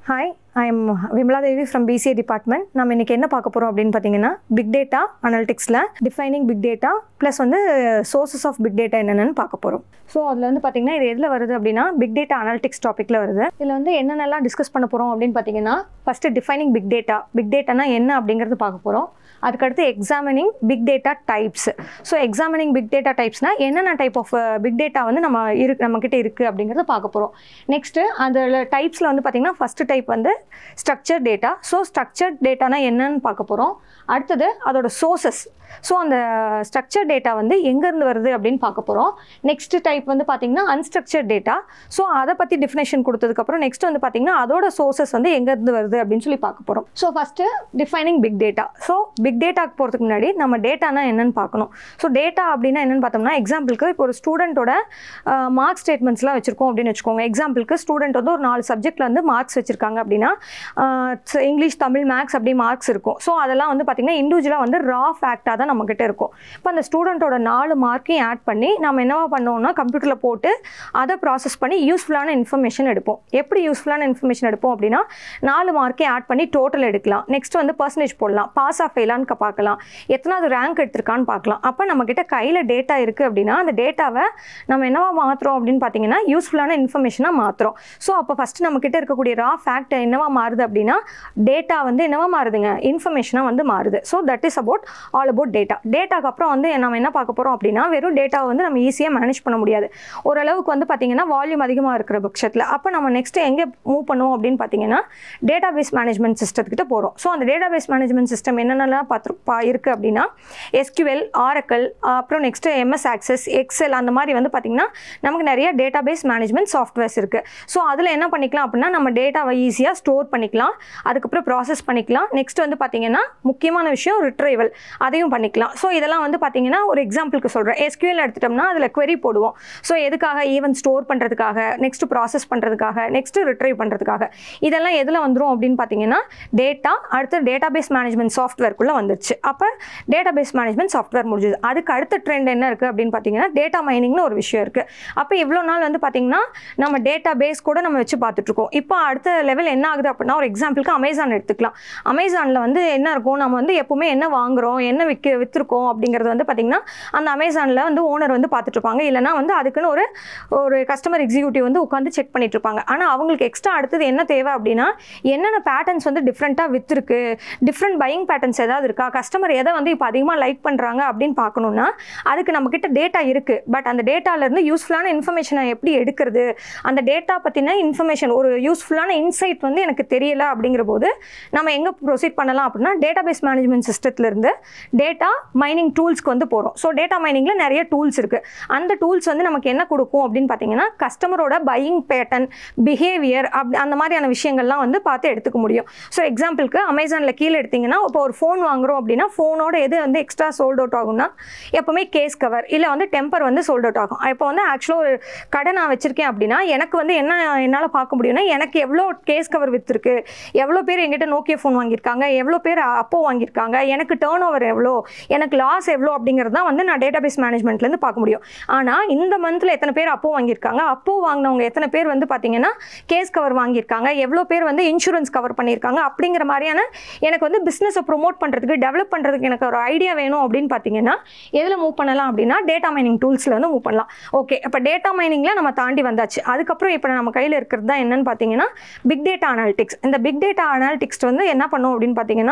hi I am Vimala Devi from BCA department நம்ம இன்றைக்கி என்ன பார்க்க போகிறோம் அப்படின்னு பார்த்தீங்கன்னா பிக் டேட்டா அனாலிட்டிக்ஸில் டிஃபைனிங் பிக் டேட்டா ப்ளஸ் வந்து சோர்சஸ் ஆஃப் பிக் டேட்டா என்னென்னு பார்க்க போகிறோம் ஸோ அதில் வந்து பார்த்தீங்கன்னா இது எதில் வருது அப்படின்னா பிக் டேட்டா அனாலிட்டிக்ஸ் டாப்பிக்கில் வருது இதில் வந்து என்னென்னலாம் டிஸ்கஸ் பண்ண போகிறோம் அப்படின்னு பார்த்தீங்கன்னா first defining big data big டேட்டானா என்ன அப்படிங்கிறது பார்க்க போகிறோம் அதுக்கடுத்து examining big data types so examining big data டைப்ஸ்னால் என்னென்ன டைப் ஆஃப் பிக் டேட்டா வந்து நம்ம இருக்கு நம்மக்கிட்ட இருக்குது அப்படிங்கிறத பார்க்க போகிறோம் நெக்ஸ்ட்டு அதில் டைப்ஸில் வந்து பார்த்திங்கன்னா ஃபஸ்ட்டு டைப் வந்து ஸ்ட்ரக்சர் டேட்டா ஸோ ஸ்ட்ரக்சர் டேட்டானா என்னன்னு பார்க்க போகிறோம் அடுத்தது அதோட சோர்சஸ் ஸோ அந்த ஸ்ட்ரக்சர் டேட்டா வந்து எங்கேருந்து வருது அப்படின்னு பார்க்க போகிறோம் நெக்ஸ்ட் டைப் வந்து பார்த்திங்கன்னா அன்ஸ்ட்ரக்சர் டேட்டா ஸோ அதை பற்றி டிஃபினேஷன் கொடுத்ததுக்கப்புறம் நெக்ஸ்ட் வந்து பார்த்திங்கன்னா அதோட சோர்சஸ் வந்து எங்கேருந்து வருது அப்படின்னு சொல்லி பார்க்க போகிறோம் so first defining big data so big டேட்டாக்கு போகிறதுக்கு முன்னாடி நம்ம டேட்டானா என்னன்னு பார்க்கணும் ஸோ டேட்டா அப்படின்னா என்னென்னு பார்த்தோம்னா எக்ஸாம்பிளுக்கு இப்போ ஒரு ஸ்டூடெண்ட்டோட மார்க் ஸ்டேட்மெண்ட்ஸ்லாம் வச்சுருக்கோம் அப்படின்னு வச்சுக்கோங்க எக்ஸாம்பிளுக்கு ஸ்டூடெண்ட் வந்து ஒரு நாலு சப்ஜெக்ட்டில் வந்து மார்க்ஸ் வச்சுருக்காங்க அப்படின்னா இங்கிலீஷ் தமிழ் மேக்ஸ் அப்படி மார்க்ஸ் இருக்கும் ஸோ அதெல்லாம் வந்து பார்த்திங்கன்னா இண்டிவிஜுவலாக வந்து ரா ஃபேக்டாக தான் நம்மக்கிட்ட இருக்கும் இப்போ அந்த ஸ்டூடெண்ட்டோட நாலு மார்க்கையும் ஆட் பண்ணி நம்ம என்னவா பண்ணோம்னா கம்ப்யூட்டரில் போட்டு அதை ப்ராசஸ் பண்ணி யூஸ்ஃபுல்லான இன்ஃபர்மேஷன் எடுப்போம் எப்படி யூஸ்ஃபுல்லான இன்ஃபர்மேஷன் எடுப்போம் அப்படின்னா நாலு மார்க்கையும் ஆட் பண்ணி டோட்டல் எடுக்கலாம் நெக்ஸ்ட் வந்து பர்சன்டேஜ் போடலாம் பாஸ் ஆஃப் ஃபெயிலான்னு பார்க்கலாம் எத்தனாவது ரேங்க் எடுத்திருக்கான்னு பார்க்கலாம் அப்போ நம்மக்கிட்ட கையில் டேட்டா இருக்குது அப்படின்னா அந்த டேட்டாவை நம்ம என்னவா மாற்றுறோம் அப்படின்னு பார்த்தீங்கன்னா யூஸ்ஃபுல்லான இன்ஃபர்மேஷனாக மாற்றுறோம் ஸோ அப்போ ஃபஸ்ட்டு நம்மக்கிட்ட இருக்கக்கூடிய ரா ஃபேக்ட் என்னவா மாறுது அப்படின்னா டேட்டா வந்து என்னவா மாறுதுங்க இன்ஃபர்மேஷனாக வந்து மாறுது so that is about all about data டேட்டாக்கு அப்புறம் வந்து நம்ம என்ன பார்க்க போகிறோம் அப்படின்னா வெறும் டேட்டாவை வந்து நம்ம ஈஸியாக மேனேஜ் பண்ண முடியாது ஓரளவுக்கு வந்து பார்த்திங்கன்னா வால்யூம் அதிகமாக இருக்கிற பட்சத்தில் அப்போ நம்ம நெக்ஸ்ட்டு எங்கே மூவ் பண்ணுவோம் அப்படின்னு பார்த்தீங்கன்னா டேட்டா பேஸ் மேனேஜ்மெண்ட் சிஸ்டத்துக்கிட்ட போகிறோம் ஸோ அந்த டேட்டா பேஸ் மேனேஜ்மெண்ட் சிஸ்டம் என்னென்னலாம் பார்த்து பா இருக்குது அப்படின்னா எஸ்கியூஎல் ஆரக்கல் அப்புறம் நெக்ஸ்ட்டு எம்எஸ் ஆக்சஸ் எக்ஸல் அந்த மாதிரி வந்து பார்த்திங்கன்னா நமக்கு நிறைய டேட்டா பேஸ் மேனேஜ்மெண்ட் சாஃப்ட்வேர்ஸ் இருக்குது ஸோ அதில் என்ன பண்ணிக்கலாம் அப்படின்னா நம்ம டேட்டாவை ஈஸியாக ஸ்டோர் பண்ணிக்கலாம் அதுக்கப்புறம் ப்ராசஸ் பண்ணிக்கலாம் நெக்ஸ்ட் வந்து பார்த்திங்கன்னா முக்கியமான விஷயம் ரிட்ரைவல் அதையும் பண்ணிக்கலாம் ஸோ இதெல்லாம் வந்து பார்த்திங்கன்னா ஒரு எக்ஸாம்பிளுக்கு சொல்கிறேன் எஸ்கியூஎல் எடுத்துட்டோம்னா அதில் query போடுவோம் ஸோ எதுக்காக ஈவன் ஸ்டோர் பண்ணுறதுக்காக நெக்ஸ்ட் ப்ராசஸ் பண்ணுறதுக்காக நெக்ஸ்ட் ரிட்ரைவ் பண்ணுறதுக்காக இதெல்லாம் எதில் வந்துடும் அப்படின்னு பார்த்தீங்கன்னா டேட்டா அடுத்து டேட்டா பேஸ் மேனேஜ்மெண்ட் சாஃப்ட்வேர்க்குள்ளே வந்துருச்சு அப்போ டேட்டா பேஸ் மேனேஜ்மெண்ட் சாஃப்ட்வேர் முடிஞ்சுது அதுக்கு அடுத்த ட்ரெண்ட் என்ன இருக்குது அப்படின்னு பார்த்தீங்கன்னா டேட்டா மைனிங்னு ஒரு விஷயம் இருக்குது அப்போ இவ்வளோ நாள் வந்து பார்த்திங்கன்னா நம்ம டேட்டா பேஸ் கூட நம்ம வச்சு பார்த்துட்ருக்கோம் இப்போ அடுத்த லெவல் என்ன ஆகுது அப்படின்னா ஒரு எக்ஸாம்பிளுக்கு அமேசான் எடுத்துக்கலாம் அமேசானில் வந்து என்ன இருக்கும் நம்ம வந்து எப்போவுமே என்ன வாங்குறோம் என்ன விற்க விற்றுருக்கோம் அப்படிங்கிறது வந்து பார்த்திங்கன்னா அந்த அமேசானில் வந்து ஓனர் வந்து பார்த்துட்ருப்பாங்க இல்லைனா வந்து அதுக்குன்னு ஒரு ஒரு கஸ்டமர் எக்ஸிக்யூட்டிவ் வந்து உட்காந்து செக் பண்ணிட்டு இருப்பாங்க ஆனால் அவங்களுக்கு எக்ஸ்ட்ரா அடுத்தது என்ன தேவை அப்படின்னா என்னென்ன பேட்டர்ன்ஸ் வந்து டிஃப்ரெண்ட்டாக விற்றுருக்கு டிஃப்ரெண்ட் பையிங் பேட்டர்ன்ஸ் ஏதாவது இருக்கா கஸ்டமர் எதை வந்து இப்போ அதிகமாக லைக் பண்ணுறாங்க அப்படின்னு பார்க்கணுன்னா அதுக்கு நம்மக்கிட்ட டேட்டா இருக்குது பட் அந்த டேட்டாலேருந்து யூஸ்ஃபுல்லான இன்ஃபர்மேஷனை எப்படி எடுக்கிறது அந்த டேட்டா பற்றின இன்ஃபர்மேஷன் ஒரு யூஸ்ஃபுல்லான இன்சைட் வந்து எனக்கு தெரியல அப்படிங்கிற போது நம்ம எங்கே ப்ரொசீட் பண்ணலாம் அப்படின்னா டேட்டா பேஸ் மேனேஜ்மெண்ட் சிஸ்டத்துலேருந்து டேட்டா மைனிங் டூல்ஸ்க்கு வந்து போகிறோம் ஸோ டேட்டா மைனிங்கில் நிறைய டூல்ஸ் இருக்குது அந்த டூல்ஸ் வந்து நமக்கு என்ன கொடுக்கும் அப்படின்னு பார்த்தீங்கன்னா கஸ்டமரோட பையிங் பேட்டர்ன் பிஹேவியர் அப் அந்த மாதிரியான விஷயங்கள்லாம் வந்து பார்த்து எடுத்துக்க முடியும் ஸோ எக்ஸாம்பிளுக்கு அமேசானில் கீழே எடுத்தீங்கன்னா இப்போ ஒரு ஃபோன் வாங்குறோம் அப்படின்னா ஃபோனோட எது வந்து எக்ஸ்ட்ரா சோல்ட் அவுட் ஆகும்னா எப்போவுமே கேஸ் கவர் இல்லை வந்து டெம்பர் வந்து சோல்ட் அவுட் ஆகும் இப்போ வந்து ஆக்சுவலாக ஒரு கடை நான் வச்சுருக்கேன் அப்படின்னா எனக்கு வந்து என்ன என்னால் பார்க்க முடியும்னா எனக்கு எவ்வளோ கேஸ் கவர் விற்றுருக்கு எவ்வளோ பேர் எங்கிட்ட நோக்கிய ஃபோன் வாங்கியிருக்காங்க எவ்வளோ பேர் அப்போ வாங்கியிருக்காங்க எனக்கு டேர்ன் ஓவர் எவ்வளோ எனக்கு லாஸ் எவ்வளோ அப்படிங்கிறது தான் வந்து நான் டேட்டா பேஸ் மேனேஜ்மெண்ட்லேருந்து பார்க்க முடியும் ஆனால் இந்த மந்தில் எத்தனை பேர் அப்போ வாங்கியிருக்காங்க அப்போ வாங்கினவங்க எத்தனை பேர் வந்து பார்த்தீங்கன்னா கேஸ் கவர் வாங்கியிருக்காங்க எவ்வளோ பேர் வந்து இன்சூரன்ஸ் கவர் பண்ணியிருக்காங்க அப்படிங்கிற மாதிரியான எனக்கு வந்து பிஸ்னஸை ப்ரொமோட் பண்ணுறதுக்கு டெவலப் பண்ணுறதுக்கு எனக்கு ஒரு ஐடியா வேணும் அப்படின்னு பார்த்தீங்கன்னா எதில் மூவ் பண்ணலாம் அப்படின்னா டேட்டா மைனிங் டூல்ஸில் வந்து மூவ் பண்ணலாம் ஓகே இப்போ டேட்டா மைனிங்கில் நம்ம தாண்டி வந்தாச்சு அதுக்கப்புறம் இப்போ நம்ம கையில் இருக்கிறது தான் என்னன்னு பார்த்தீங்கன்னா பிக் டேட்டா அனாலிட்டிக்ஸ் இந்த பிக் டேட்டா அனாலிட்டிக்ஸ் வந்து என்ன பண்ணும் அப்படின்னு பார்த்தீங்கன்னா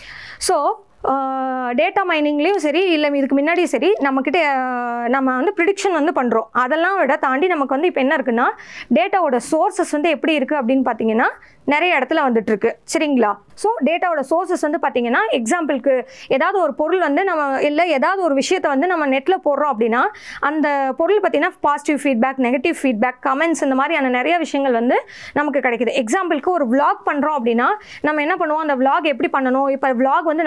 ஸோ டேட்டா மைனிங்லேயும் சரி இல்லை இதுக்கு முன்னாடியும் சரி நம்மக்கிட்ட அஹ், நம்ம வந்து ப்ரிடிக்ஷன் வந்து பண்ணுறோம் அதெல்லாம் விட தாண்டி நமக்கு வந்து இப்போ என்ன இருக்குன்னா டேட்டாவோட சோர்சஸ் வந்து எப்படி இருக்குது அப்படின்னு பார்த்தீங்கன்னா நிறைய இடத்துல வந்துட்டுருக்கு சரிங்களா ஸோ டேட்டாவோட சோர்சஸ் வந்து பார்த்தீங்கன்னா எக்ஸாம்பிளுக்கு ஏதாவது ஒரு பொருள் வந்து நம்ம இல்லை ஏதாவது ஒரு விஷயத்தை வந்து நம்ம நெட்டில் போடுறோம் அப்படின்னா அந்த பொருள் பார்த்தீங்கன்னா positive feedback negative feedback comments இந்த மாதிரியான நிறைய விஷயங்கள் வந்து நமக்கு கிடைக்குது எக்ஸாம்பிளுக்கு ஒரு vlog பண்ணுறோம் அப்படின்னா நம்ம என்ன பண்ணுவோம் அந்த vlog எப்படி பண்ணணும் இப்போ vlog வந்து நல்லா போயிட்டு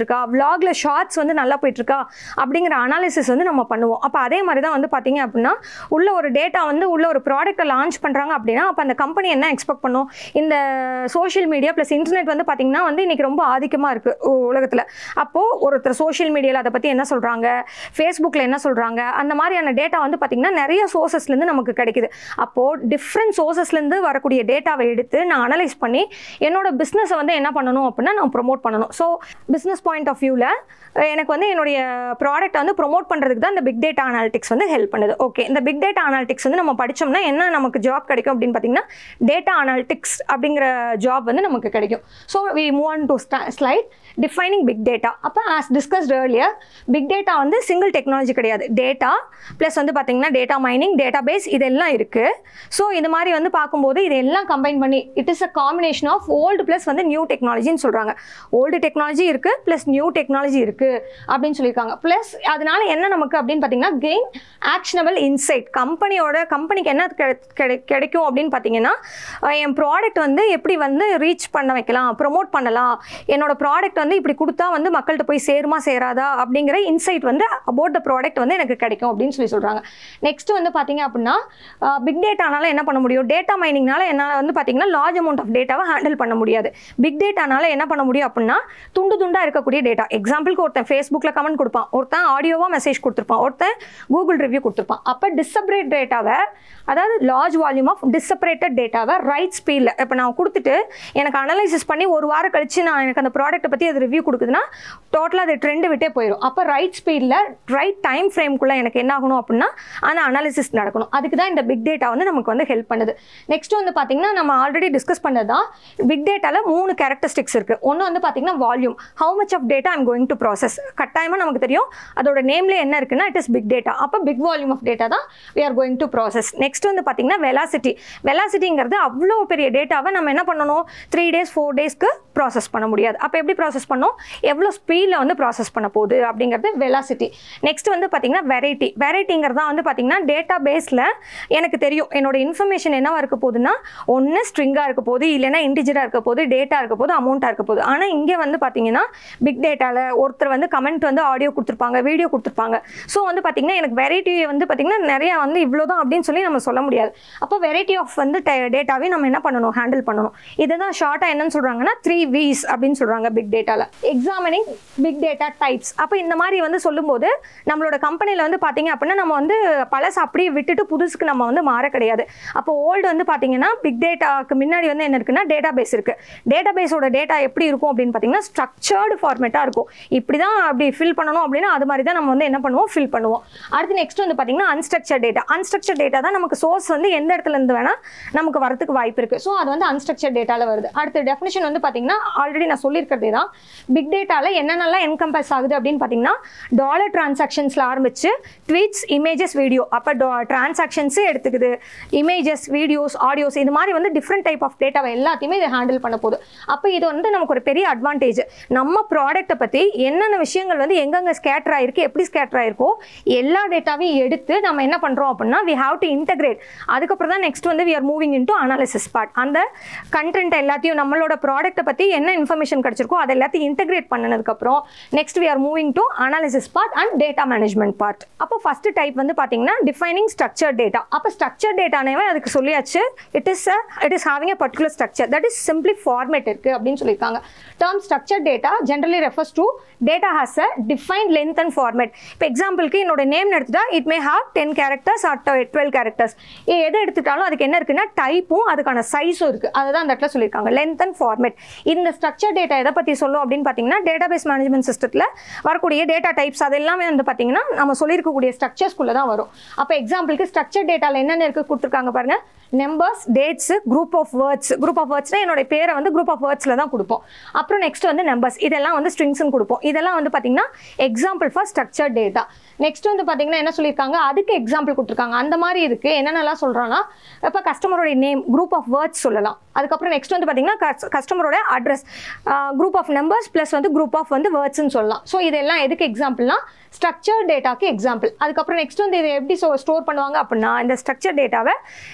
போயிட்டுருக்கா vlogல ஷார்ட்ஸ் வந்து நல்லா போயிட்டுருக்கா அப்படிங்கிற அனாலிசிஸ் வந்து நம்ம பண்ணுவோம் அப்போ அதே மாதிரி தான் வந்து பார்த்தீங்க அப்படின்னா உள்ள ஒரு டேட்டா வந்து உள்ள ஒரு ப்ராடக்ட்டை லான்ச் பண்ணுறாங்க அப்படின்னா அப்போ அந்த கம்பெனி என்ன எக்ஸ்பெக்ட் பண்ணும் இந்த சோஷியல் மீடியா ப்ளஸ் இன்டர்நெட் வந்து பார்த்தீங்கன்னா வந்து இன்றைக்கி ரொம்ப ஆதிக்கமாக இருக்குது உலகத்தில் அப்போது ஒருத்தர் சோஷியல் மீடியாவில் அதை பற்றி என்ன சொல்கிறாங்க ஃபேஸ்புக்கில் என்ன சொல்கிறாங்க அந்த மாதிரியான டேட்டா வந்து பார்த்திங்கன்னா நிறைய சோர்சஸ்லேருந்து நமக்கு கிடைக்குது அப்போது டிஃப்ரெண்ட் சோர்சஸ்லேருந்து வரக்கூடிய டேட்டாவை எடுத்து நான் அனலைஸ் பண்ணி என்னோட பிஸ்னஸை வந்து என்ன பண்ணணும் அப்படின்னா நான் ப்ரொமோட் பண்ணணும் ஸோ பிஸ்னஸ் பாயிண்ட் ஆஃப் வியூவில் எனக்கு வந்து என்னுடைய ப்ராடக்ட் வந்து ப்ரொமோட் பண்ணுறதுக்கு தான் இந்த பிக் டேட்டா அனாலிட்டிக்ஸ் வந்து ஹெல்ப் பண்ணுது ஓகே இந்த பிக் டேட்டா அனாலிட்டிக்ஸ் வந்து நம்ம படித்தோம்னா என்ன நமக்கு ஜாப் கிடைக்கும் அப்படின்னு பார்த்தீங்கன்னா டேட்டா அனாலிட்டிக்ஸ் அப்படிங்கிற ஜாப் வந்து நமக்கு கிடைக்கும் so we move on to slide defining big data அப்போ as discussed earlier big data வந்து சிங்கிள் டெக்னாலஜி கிடையாது டேட்டா ப்ளஸ் வந்து பார்த்தீங்கன்னா டேட்டா மைனிங் டேட்டா பேஸ் இதெல்லாம் இருக்குது ஸோ இது மாதிரி வந்து பார்க்கும்போது இதெல்லாம் கம்பைன் பண்ணி it is a combination of old plus வந்து நியூ டெக்னாலஜின்னு சொல்கிறாங்க ஓல்டு டெக்னாலஜி இருக்குது ப்ளஸ் நியூ டெக்னாலஜி இருக்குது அப்படின்னு சொல்லியிருக்காங்க ப்ளஸ் அதனால என்ன நமக்கு அப்படின்னு பார்த்தீங்கன்னா கெயின் ஆக்ஷனபிள் இன்சைட் கம்பெனியோட கம்பெனிக்கு என்ன கிடை- கிடை- கிடைக்கும் அப்படின்னு பார்த்தீங்கன்னா அஹ் என் ப்ராடக்ட் வந்து எப்படி வந்து ரீச் பண்ண வைக்கலாம் ப்ரொமோட் பண்ணலாம் என்னோட ப்ராடக்ட் வந்து இப்படி கொடுத்தா வந்து மக்கள்கிட்ட போய் சேருமா சேராதா அப்படிங்கிற இன்சைட் வந்து அபவுட் த ப்ராடக்ட் வந்து எனக்கு கிடைக்கும் அப்படின்னு சொல்லி சொல்கிறாங்க நெக்ஸ்ட் வந்து பார்த்தீங்க அப்படின்னா பிக் டேட்டானால என்ன பண்ண முடியும் டேட்டா மைனிங்னால என்னால் வந்து பார்த்தீங்கன்னா லார்ஜ் அமௌண்ட் ஆஃப் டேட்டாவை ஹேண்டில் பண்ண முடியாது பிக் டேட்டானால என்ன பண்ண முடியும் அப்படின்னா துண்டு துண்டாக இருக்கக்கூடிய டேட்டா எக்ஸாம்பிளுக்கு ஒருத்தன் ஃபேஸ்புக்கில் கமெண்ட் கொடுப்பான் ஒருத்தன் ஆடியோவாக மெசேஜ் கொடுத்துருப்பான் ஒருத்தன் கூகுள் ரிவ்யூ கொடுத்துருப்பான் அப்போ டிசப்ரேட் டேட்டாவை அதாவது லார்ஜ் வால்யூம் ஆஃப் டிசப்ரேட்டட் டேட்டாவை ரைட் ஸ்பீடில் இப்போ நான் கொடுத்துட்டு எனக்கு அனலைசிஸ் பண்ணி ஒரு வாரம் கழிச்சு நான் எனக்கு அந்த ப்ராடக்ட்டை பற்றி அது ரிவ்யூ கொடுக்குதுன்னா டோட்டலாக அது ட்ரெண்டு விட்டே போயிடும் அப்போ ரைட் ஸ்பீடில் ரைட் டைம் ஃப்ரேம்குள்ளே எனக்கு என்ன ஆகணும் அப்படின்னா அந்த அனாலிசிஸ் நடக்கணும் அதுக்கு தான் இந்த பிக் டேட்டா வந்து நமக்கு வந்து ஹெல்ப் பண்ணுது நெக்ஸ்ட் வந்து பார்த்தீங்கன்னா நம்ம ஆல்ரெடி டிஸ்கஸ் பண்ணது தான் பிக் டேட்டாவில் மூணு கேரக்டரிஸ்டிக்ஸ் இருக்குது ஒன்று வந்து பார்த்தீங்கன்னா volume how much of data I'm going to process கட்டாயமாக நமக்கு தெரியும் அதோட நேம்ல என்ன இருக்குன்னா இட் இஸ் பிக் டேட்டா அப்போ பிக் வால்யூம் ஆஃப் டேட்டா தான் we are going to process next வந்து பார்த்தீங்கன்னா வெலாசிட்டி வெலாசிட்டிங்கிறது அவ்வளோ பெரிய டேட்டாவை நம்ம என்ன பண்ணணும் த்ரீ டேஸ் ஃபோர் டேஸ்க்கு ப்ராசஸ் பண்ண முடியாது அப்போ எப்படி ப்ராசஸ் பண்ணோம் எவ்வளோ ஸ்பீடில் வந்து ப்ராசஸ் பண்ண போகுது அப்படிங்கிறது வெலாசிட்டி நெக்ஸ்ட் வந்து பார்த்தீங்கன்னா வெரைட்டி வெரைட்டிங்கிறது தான் வந்து பார்த்தீங்கன்னா டேட்டா பேஸில் எனக்கு தெரியும் என்னோட இன்ஃபர்மேஷன் என்னவா இருக்க போகுதுன்னா ஒன்று ஸ்ட்ரிங்காக இருக்க போகுது இல்லைன்னா இன்டிஜராக இருக்க போகுது டேட்டா இருக்க போகுது அமௌண்ட்டாக இருக்க போகுது ஆனால் இங்கே வந்து பார்த்தீங்கன்னா பிக் டேட்டாவில் ஒருத்தர் வந்து கமெண்ட் வந்து ஆடியோ கொடுத்துருப்பாங்க வீடியோ கொடுத்துருப்பாங்க ஸோ வந்து பார்த்தீங்கன்னா எனக்கு வெரைட்டி வந்து பார்த்தீங்கன்னா நிறையா வந்து இவ்வளோ தான் அப்படின்னு சொல்லி நம்ம சொல்ல முடியாது அப்போ வெரைட்டி ஆஃப் வந்து டேட்டாவே நம்ம என்ன பண்ணணும் ஹேண்டில் பண்ணணும் இதுதான் ஷார்ட்டாக என்னன்னு சொல்கிறாங்கன்னா த்ரீ வீஸ் அப்படின்னு சொல்கிறாங்க பிக் டேட்டாவில் எக்ஸாமினிங் பிக் டேட்டா டைப்ஸ் அப்போ இந்த மாதிரி வந்து சொல்லும்போது நம்மளோட கம்பெனியில் வந்து பார்த்தீங்க அப்படின்னா நம்ம வந்து பழசு அப்படியே விட்டுட்டு புதுசுக்கு நம்ம வந்து மாற கிடையாது அப்போ ஓல்டு வந்து பார்த்தீங்கன்னா பிக் டேட்டாக்கு முன்னாடி வந்து என்ன இருக்குன்னா டேட்டா பேஸ் இருக்குது டேட்டா பேஸோட டேட்டா எப்படி இருக்கும் அப்படின்னு பார்த்தீங்கன்னா ஸ்ட்ரக்சர்டு ஃபார்மேட்டாக இருக்கும் இப்படி தான் அப்படி ஃபில் பண்ணணும் அப்படின்னா அது மாதிரி தான் நம்ம வந்து என்ன பண்ணுவோம் ஃபில் பண்ணுவோம் அடுத்து நெக்ஸ்ட் வந்து பார்த்தீங்கன்னா அன்ஸ்ட்ரக்சர் டேட்டா அன்ஸ்ட்ரக்சர் டேட்டா தான் நமக்கு சோர்ஸ் வந்து எந்த இடத்துல இருந்து வேணால் நமக்கு வரதுக்கு வாய்ப்பு இருக்குது ஸோ அது வந்து அன்ஸ்ட்ரக்சர் டேட்டாவில் வருது அடுத்த டெஃபினேஷன் வந்து பார்த்தீங்கன்னா ஆல்ரெடி நான் சொல்லியிருக்கிறதே தான் பிக் டேட்டாவில் என்னென்னலாம் என்கம்பஸ் ஆகுது அப்படின்னு பார்த்தீங்கன்னா டாலர் டிரான்சாக்ஷன்ஸில் ஆரம்பிச்சு ட்வீட்ஸ் இமேஜஸ் வீடியோ அப்போ டிரான்சாக்ஷன்ஸே எடுத்துக்குது இமேஜஸ் வீடியோஸ் ஆடியோஸ் இது மாதிரி வந்து டிஃப்ரெண்ட் டைப் ஆஃப் டேட்டாவை எல்லாத்தையுமே இதை ஹேண்டில் பண்ண போகுது அப்போ இது வந்து நமக்கு ஒரு பெரிய அட்வான்டேஜ் நம்ம ப்ராடக்ட்டை பற்றி என்னென்ன விஷயங்கள் வந்து எங்கெங்கே ஸ்கேட்டர் ஆயிருக்கு எப்படி ஸ்கேட்டர் ஆயிருக்கோ எல்லா டேட்டாவையும் எடுத்து நம்ம என்ன பண்ணுறோம் அப்படின்னா வி ஹாவ் டு இன்டகிரேட் அதுக்கப்புறம் தான் நெக்ஸ்ட் வந்து we are moving into analysis part அந்த கண்டென்ட் எல்லாத்தையும் நம்மளோட ப்ராடக்ட்டை பற்றி என்ன இன்ஃபர்மேஷன் கிடைச்சிருக்கோ அதை எல்லாத்தையும் இன்டகிரேட் பண்ணனதுக்கப்புறம் next we are moving to analysis part and data management part அப்போ ஃபர்ஸ்ட் டைப் வந்து பார்த்தீங்கன்னா டிஃபைனிங் ஸ்ட்ரக்சர் டேட்டா அப்போ ஸ்ட்ரக்சர் டேட்டானவே அதுக்கு சொல்லியாச்சு it is it is having a particular structure that is simply format இருக்குது அப்படின்னு சொல்லியிருக்காங்க term structure data generally refers to data has a define length and format இப்போ எக்ஸாம்பிளுக்கு என்னோட நேம் எடுத்துட்டா it may have ten characters or twelve characters எதை எடுத்துட்டாலும் அதுக்கு என்ன இருக்குன்னா டைப்பும் அதுக்கான சைஸும் இருக்குது அதை தான் அந்த இடத்துல சொல்லியிருக்காங்க லென்த் அண்ட் ஃபார்மேட் இந்த ஸ்ட்ரக்சர் டேட்டா எதை பற்றி சொல்லும் அப்படின்னு பார்த்தீங்கன்னா டேட்டாபேஸ் மேனேஜ்மெண்ட் சிஸ்டத்தில் வரக்கூடிய டேட்டா டைப்ஸ் அது எல்லாமே வந்து பார்த்தீங்கன்னா நம்ம சொல்லியிருக்கக்கூடிய ஸ்ட்ரக்சர்ஸ்குள்ளே தான் வரும் அப்போ எக்ஸாம்பிளுக்கு ஸ்ட்ரக்சர் டேட்டாவில் என்னென்ன இருக்குது கொடுத்துருக்காங்க பாருங்க numbers dates group of words group of வேர்ட்ஸ்னால் என்னோட பேரை வந்து குரூப் ஆஃப் வேர்ட்ஸில் தான் கொடுப்போம் அப்புறம் நெக்ஸ்ட் வந்து நம்பர்ஸ் இதெல்லாம் வந்து ஸ்ட்ரிங்ஸ்னு கொடுப்போம் இதெல்லாம் வந்து பார்த்தீங்கன்னா example for structure data next வந்து பார்த்தீங்கன்னா என்ன சொல்லியிருக்காங்க அதுக்கு எக்ஸாம்பிள் கொடுத்துருக்காங்க அந்த மாதிரி இருக்குது என்னென்னலாம் சொல்கிறாங்கன்னா இப்போ கஸ்டமரோட நேம் குரூப் ஆஃப் வேர்ட்ஸ் சொல்லலாம் அதுக்கப்புறம் நெக்ஸ்ட் வந்து பார்த்தீங்கன்னா கஸ்டமரோட address group of numbers plus வந்து குரூப் ஆஃப் வந்து வேர்ட்ஸ்னு சொல்லலாம் ஸோ இதெல்லாம் எதுக்கு எக்ஸாம்பிள்னா ஸ்ட்ரக்சர் டேட்டாக்கு எக்ஸாம்பிள் அதுக்கப்புறம் நெக்ஸ்ட் வந்து இதை எப்படி ஸ்டோர் பண்ணுவாங்க அப்படின்னா இந்த ஸ்ட்ரக்சர் டேட்டாவை டேட்டா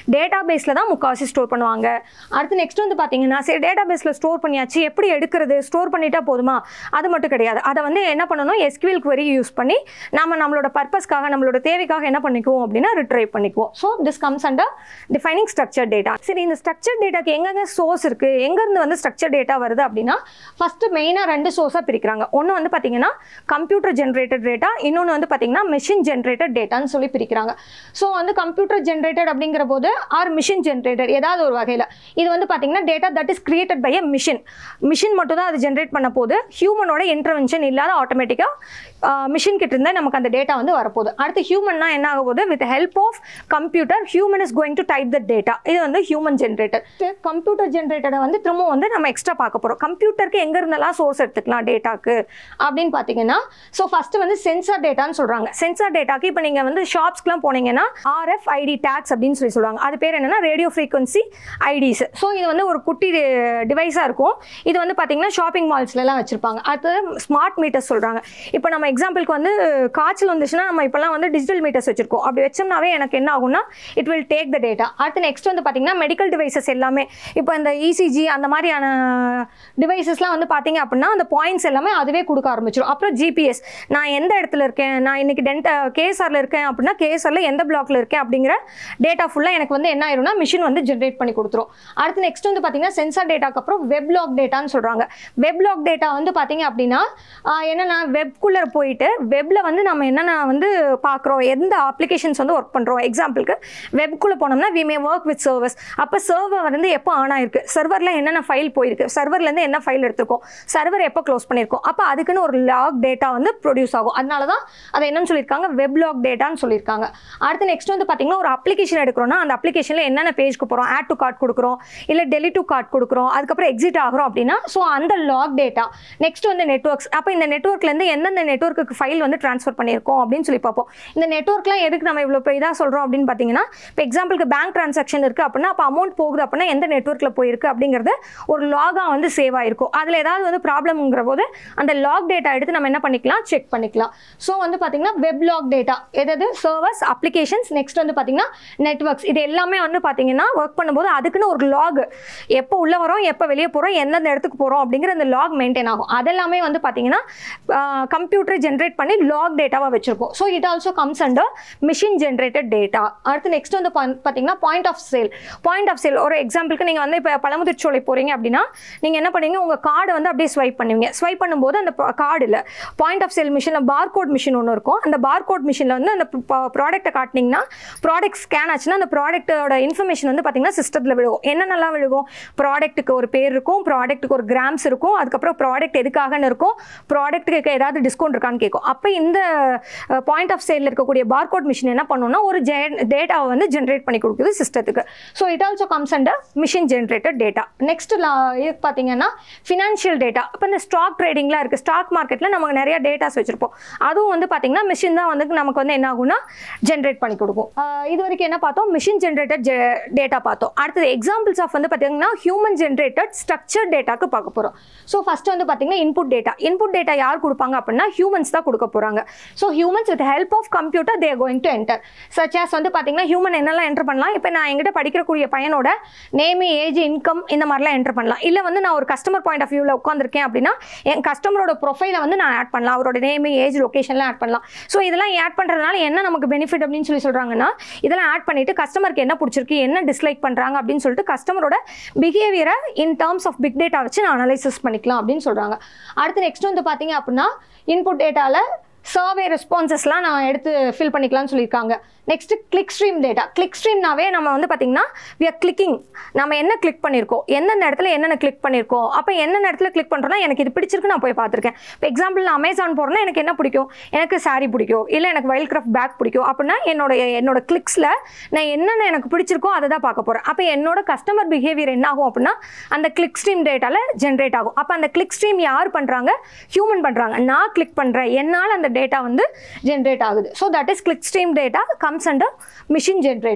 பேஸில் தான் முக்கால்வாசி ஸ்டோர் பண்ணுவாங்க அடுத்து நெக்ஸ்ட் வந்து பார்த்தீங்கன்னா சரி டேட்டா பேஸில் ஸ்டோர் பண்ணியாச்சு எப்படி எடுக்கிறது ஸ்டோர் பண்ணிட்டா போதுமா அது மட்டும் கிடையாது அதை வந்து என்ன பண்ணணும் எஸ்கியூஎல் query யூஸ் பண்ணி நம்ம நம்மளோட பர்பஸ்க்காக நம்மளோட தேவைக்காக என்ன பண்ணிக்குவோம் அப்படின்னா ரிட்ரைவ் பண்ணிக்குவோம் so this comes under defining structure data சரி இந்த ஸ்ட்ரக்சர் டேட்டாக்கு எங்கெங்க சோர்ஸ் இருக்குது எங்கேருந்து வந்து ஸ்ட்ரக்சர் டேட்டா வருது அப்படின்னா ஃபஸ்ட்டு மெயினாக ரெண்டு சோர்ஸாக பிரிக்கிறாங்க ஒன்று வந்து பார்த்தீங்கன்னா கம்ப்யூட்டர் ஜென்ரேட்டட் டேட்டா இன்னொன்று வந்து பார்த்தீங்கன்னா மிஷின் ஜென்ரேட்டட் டேட்டான்னு சொல்லி பிரிக்கிறாங்க ஸோ வந்து கம்ப்யூட்டர் ஜென்ரேட்டட் அப்படிங்கிற போது ஆர் மிஷின் ஜென்ரேட்டட் ஏதாவது ஒரு வகையில் இது வந்து பார்த்தீங்கன்னா data that is created by a machine machine மட்டும் தான் அது ஜென்ரேட் பண்ண போது ஹியூமனோட இன்டர்வென்ஷன் இல்லாத ஆட்டோமேட்டிக்காக மிஷின் கிட்ட இருந்தால் நமக்கு அந்த டேட்டா வந்து வரப்போகுது அடுத்து ஹியூமன்னா என்ன ஆக போகுது with help of computer human is going to type the data இது வந்து ஹியூமன் ஜென்ரேட்டர் கம்ப்யூட்டர் ஜென்ரேட்டரை வந்து திரும்ப வந்து நம்ம எக்ஸ்ட்ரா பார்க்க போகிறோம் கம்ப்யூட்டருக்கு எங்க இருந்தெல்லாம் சோர்ஸ் எடுத்துக்கலாம் டேட்டாக்கு அப்படின்னு பார்த்தீங்கன்னா ஸோ ஃபஸ்ட்டு வந்து சென்சார் டேட்டான்னு சொல்கிறாங்க சென்சார் டேட்டாக்கு இப்போ நீங்கள் வந்து ஷாப்ஸ்க்குலாம் போனீங்கன்னா ஆர்எஃப் ஐடி டேக்ஸ் அப்படின்னு சொல்லி சொல்லுவாங்க அது பேர் என்னன்னா ரேடியோ ஃப்ரீக்வன்சி ஐடிஸ் ஸோ இது வந்து ஒரு குட்டி டிவைஸாக இருக்கும் இது வந்து பார்த்தீங்கன்னா ஷாப்பிங் மால்ஸ்லலாம் வச்சுருப்பாங்க அது ஸ்மார்ட் மீட்டர்ஸ் சொல்கிறாங்க இப்போ நம்ம எக்ஸாம்பிளுக்கு வந்து காய்ச்சல் வந்துச்சுன்னா நம்ம இப்போல்லாம் வந்து டிஜிட்டல் மீட்டர்ஸ் வச்சுருக்கோம் அப்படி வச்சோம்னாவே எனக்கு என்ன ஆகும்னா it will take the data அடுத்து நெக்ஸ்ட் வந்து பார்த்தீங்கன்னா மெடிக்கல் டிவைசஸ் எல்லாமே இப்போ இந்த இசிஜி அந்த மாதிரியான டிவைசஸ்லாம் வந்து பார்த்தீங்க அப்படின்னா அந்த பாயிண்ட்ஸ் எல்லாமே அதுவே கொடுக்க ஆரம்பிச்சிடும் அப்புறம் ஜிபிஎஸ் நான் எந்த இடத்துல இருக்கேன் நான் இன்னைக்கு டென்ட் கேஎஸ்ஆரில் இருக்கேன் அப்படின்னா கேஎஸ்ஆரில் எந்த பிளாக்ல இருக்கேன் அப்படிங்கிற டேட்டா ஃபுல்லாக எனக்கு வந்து என்ன ஆயிரும்னா மிஷின் வந்து ஜென்ரேட் பண்ணி கொடுத்துரும் அடுத்து நெக்ஸ்ட் வந்து பார்த்தீங்கன்னா சென்சார் டேட்டாக்கு அப்புறம் வெப் லாக் டேட்டான்னு சொல்கிறாங்க வெப் லாக் டேட்டா வந்து பார்த்தீங்க அப்படின்னா ஆஹ் என்னன்னா வெப்குள்ளே போயிட்டு வெப்பில் வந்து நம்ம என்னென்ன வந்து பார்க்குறோம் எந்த அப்ளிகேஷன்ஸ் வந்து ஒர்க் பண்ணுறோம் எக்ஸாம்பிளுக்கு வெப்குள்ளே போனோம்னா we may work with servers அப்போ சர்வர் வந்து எப்போ ஆன் ஆயிருக்கு சர்வரில் என்னென்ன ஃபைல் போயிருக்கு சர்வர்லேருந்து என்ன ஃபைல் எடுத்திருக்கோம் சர்வர் எப்போ க்ளோஸ் பண்ணியிருக்கோம் அப்போ அதுக்குன்னு ஒரு லாக் டேட்டா வந்து ப்ரொடியூஸ் ஆகும் அதனால தான் அதை என்னன்னு சொல்லியிருக்காங்க வெப் லாக் டேட்டான்னு சொல்லியிருக்காங்க அடுத்து நெக்ஸ்ட் வந்து பார்த்தீங்கன்னா ஒரு அப்ளிகேஷன் எடுக்கிறோம்னா அந்த அப்ளிகேஷனில் என்னென்ன பேஜ்க்கு போகிறோம் ஆட் டு கார்ட் கொடுக்குறோம் இல்லை டெலிட் டு கார்ட் கொடுக்குறோம் அதுக்கப்புறம் எக்ஸிட் ஆகிறோம் அப்படின்னா ஸோ அந்த லாக் டேட்டா நெக்ஸ்ட் வந்து நெட்ஒர்க்ஸ் அப்போ இந்த நெட்ஒர்க்லேருந்து எந்தெந்த நெட்ஒர்க்குக்கு ஃபைல் வந்து ட்ரான்ஸ்ஃபர் பண்ணியிருக்கோம் அப்படின்னு சொல்லி பார்ப்போம் இந்த நெட்ஒர்க்லாம் எதுக்கு நம்ம இவ்வளோ இதாக சொல்கிறோம் அப்படின்னு பார்த்தீங்கன்னா இப்போ எக்ஸாம்பிளுக்கு பேங்க் ட்ரான்சாக்ஷன் இருக்குது அப்படின்னா அப்போ அமௌண்ட் போகுது அப்படின்னா எந்த நெட்ஒர்க்கில் போயிருக்கு அப்படிங்கிறது ஒரு லாகாக வந்து சேவ் ஆயிருக்கும் அதில் ஏதாவது வந்து ப்ராப்ளம்ங்கிற போது அந்த லாக் டேட்டா எடுத்து நம்ம என்ன பண்ணிக்கலாம் செக் பண்ணிக்கலாம் ஸோ வந்து பார்த்தீங்கன்னா வெப் லாக் டேட்டா எதாவது சர்வர்ஸ் அப்ளிகேஷன்ஸ் நெக்ஸ்ட் வந்து பார்த்தீங்கன்னா நெட்ஒர்க்ஸ் இது எல்லாமே வந்து பார்த்தீங்கன்னா ஒர்க் பண்ணும்போது அதுக்குன்னு ஒரு லாக் எப்போ உள்ளே வரோம் எப்போ வெளியே போகிறோம் எந்தெந்த இடத்துக்கு போகிறோம் அப்படிங்கிற அந்த லாக் மெயின்டைன் ஆகும் அதெல்லாமே வந்து பார்த்தீங்கன்னா கம்ப்யூட்டர் ஜென்ரேட் பண்ணி லாக் டேட்டாவாக வச்சிருக்கோம் so it also comes under machine generated data அடுத்து நெக்ஸ்ட் வந்து பா- பார்த்தீங்கன்னா point of sale point of sale ஒரு எக்ஸாம்பிளுக்கு நீங்கள் வந்து இப்போ பழமுதிர்ச்சோலை போகிறீங்க அப்படின்னா நீங்கள் என்ன பண்ணுவீங்க உங்கள் கார்டை வந்து அப்படியே ஸ்வைப் பண்ணுவீங்க ஸ்வைப் பண்ணும்போது அந்த கார்டில் பாயிண்ட் ஆஃப் சேல் மிஷினில் பார்கோட் மிஷின் ஒன்று இருக்கும் அந்த பார்கோட் மிஷினில் வந்து அந்த ப்ராடக்ட்டை காட்டினீங்கன்னா ப்ராடக்ட் ஸ்கேன் ஆச்சுன்னா அந்த ப்ராடக்ட்டோட இன்ஃபர்மேஷன் வந்து பார்த்தீங்கன்னா சிஸ்டத்தில் விழுகும் என்னென்னலாம் விழுகும் ப்ராடக்ட்டுக்கு ஒரு பேர் இருக்கும் ப்ராடக்ட்டுக்கு ஒரு கிராம்ஸ் இருக்கும் அதுக்கப்புறம் ப்ராடக்ட் எதுக்காகன்னு இருக்கும் ப்ராடக்ட்டுக்கு ஏதாவது டிஸ்கவுண்ட் இருக்கான்னு கேட்கும் அப்போ இந்த பாயிண்ட் ஆஃப் சேலில் இருக்கக்கூடிய பார்கோட் மிஷின் என்ன பண்ணுன்னா ஒரு டேட்டாவை வந்து ஜென்ரேட் பண்ணி கொடுக்குது சிஸ்டத்துக்கு so it also comes under machine generated data next இது பார்த்தீங்கன்னா ஃபினான்ஷியல் டேட்டா இப்போ இந்த ஸ்டாக் ட்ரேடிங்லாம் இருக்குது ஸ்டாக் மார்க்கெட்டில் நமக்கு நிறைய டேட்டாஸ் வச்சுருப்போம் அதுவும் வந்து பார்த்தீங்கன்னா மிஷின் தான் வந்து நமக்கு வந்து என்ன ஆகும்னா ஜென்ரேட் பண்ணி கொடுக்கும் ஆஹ் இது வரைக்கும் என்ன பார்த்தோம் மிஷின் ஜென்ரேட்டட் டேட்டா பார்த்தோம் அடுத்தது எக்ஸாம்பிள்ஸ் ஆஃப் வந்து பார்த்தீங்கன்னா ஹியூமன் ஜென்ரேட்டட் ஸ்ட்ரக்சர் டேட்டாக்கு பார்க்க போகிறோம் ஸோ ஃபர்ஸ்ட் வந்து பார்த்தீங்கன்னா இன்புட் டேட்டா இன்புட் டேட்டா யார் கொடுப்பாங்க அப்படின்னா ஹியூமன்ஸ் தான் கொடுக்க போகிறாங்க so humans with help of computer they going to enter such as வந்து பார்த்தீங்கன்னா ஹியூமன் என்னெல்லாம் என்டர் பண்ணலாம் இப்போ நான் எங்கிட்ட படிக்கக்கூடிய பையனோட நேம் ஏஜ் இன்கம் இந்த மாதிரிலாம் என்டர் பண்ணலாம் இல்லை வந்து நான் ஒரு கஸ்டமர் பாயிண்ட் ஆஃப் வியூவில் உட்காந்துருக்கேன் அப்படின்னா என் கஸ்டமரோட ப்ரொஃபைலை வந்து நான் ஆட் பண்ணலாம் அவரோட நேம் ஏஜ் லொக்கேஷன்லாம் ஆட் பண்ணலாம் ஸோ இதெல்லாம் ஆட் பண்ணுறதுனால என்ன நமக்கு பெனிஃபிட் அப்படின்னு சொல்லி சொல்கிறாங்கன்னா இதெல்லாம் ஆட் பண்ணிட்டு கஸ்டமருக்கு என்ன பிடிச்சிருக்கு என்ன டிஸ்லைக் பண்ணுறாங்க அப்படின்னு சொல்லிட்டு கஸ்டமரோட பிஹேவியரை in terms of big data வச்சு நான் அனலைசிஸ் பண்ணிக்கலாம் அப்படின்னு சொல்கிறாங்க அடுத்து நெக்ஸ்ட் வந்து பார்த்தீங்க அப்படின்னா இன்புட் டேட்டாவில் சர்வே ரெஸ்பான்சஸ்லாம் நான் எடுத்து ஃபில் பண்ணிக்கலாம்னு சொல்லியிருக்காங்க next click stream data click ஸ்ட்ரீம்னாவே நம்ம வந்து பார்த்தீங்கன்னா வி ஆர் கிளிக்கிங் நம்ம என்ன கிளிக் பண்ணியிருக்கோம் எந்தெந்த இடத்துல என்னென்ன கிளிக் பண்ணியிருக்கோம் அப்போ என்னென்ன இடத்துல கிளிக் பண்ணுறோன்னா எனக்கு இது பிடிச்சிருக்கு நான் போய் பார்த்துருக்கேன் இப்போ எக்ஸாம்பிள் நான் அமேசான் போகிறேன்னா எனக்கு என்ன பிடிக்கும் எனக்கு saree பிடிக்கும் இல்லை எனக்கு வைல்ட் கிராஃப்ட் பேக் பிடிக்கும் அப்படின்னா என்னோட என்னோட கிளிக்ஸில் நான் என்னென்ன எனக்கு பிடிச்சிருக்கோ அதை தான் பார்க்க போகிறேன் அப்போ என்னோட கஸ்டமர் பிஹேவியர் என்ன ஆகும் அப்படின்னா அந்த கிளிக் ஸ்ட்ரீம் டேட்டாவில் ஜென்ரேட் ஆகும் அப்போ அந்த கிளிக் ஸ்ட்ரீம் யார் பண்ணுறாங்க ஹியூமன் பண்ணுறாங்க நான் கிளிக் பண்ணுறேன் என்னால் அந்த டேட்டா வந்து ஜென்ரேட் ஆகுது so that is click stream data comes under machine generated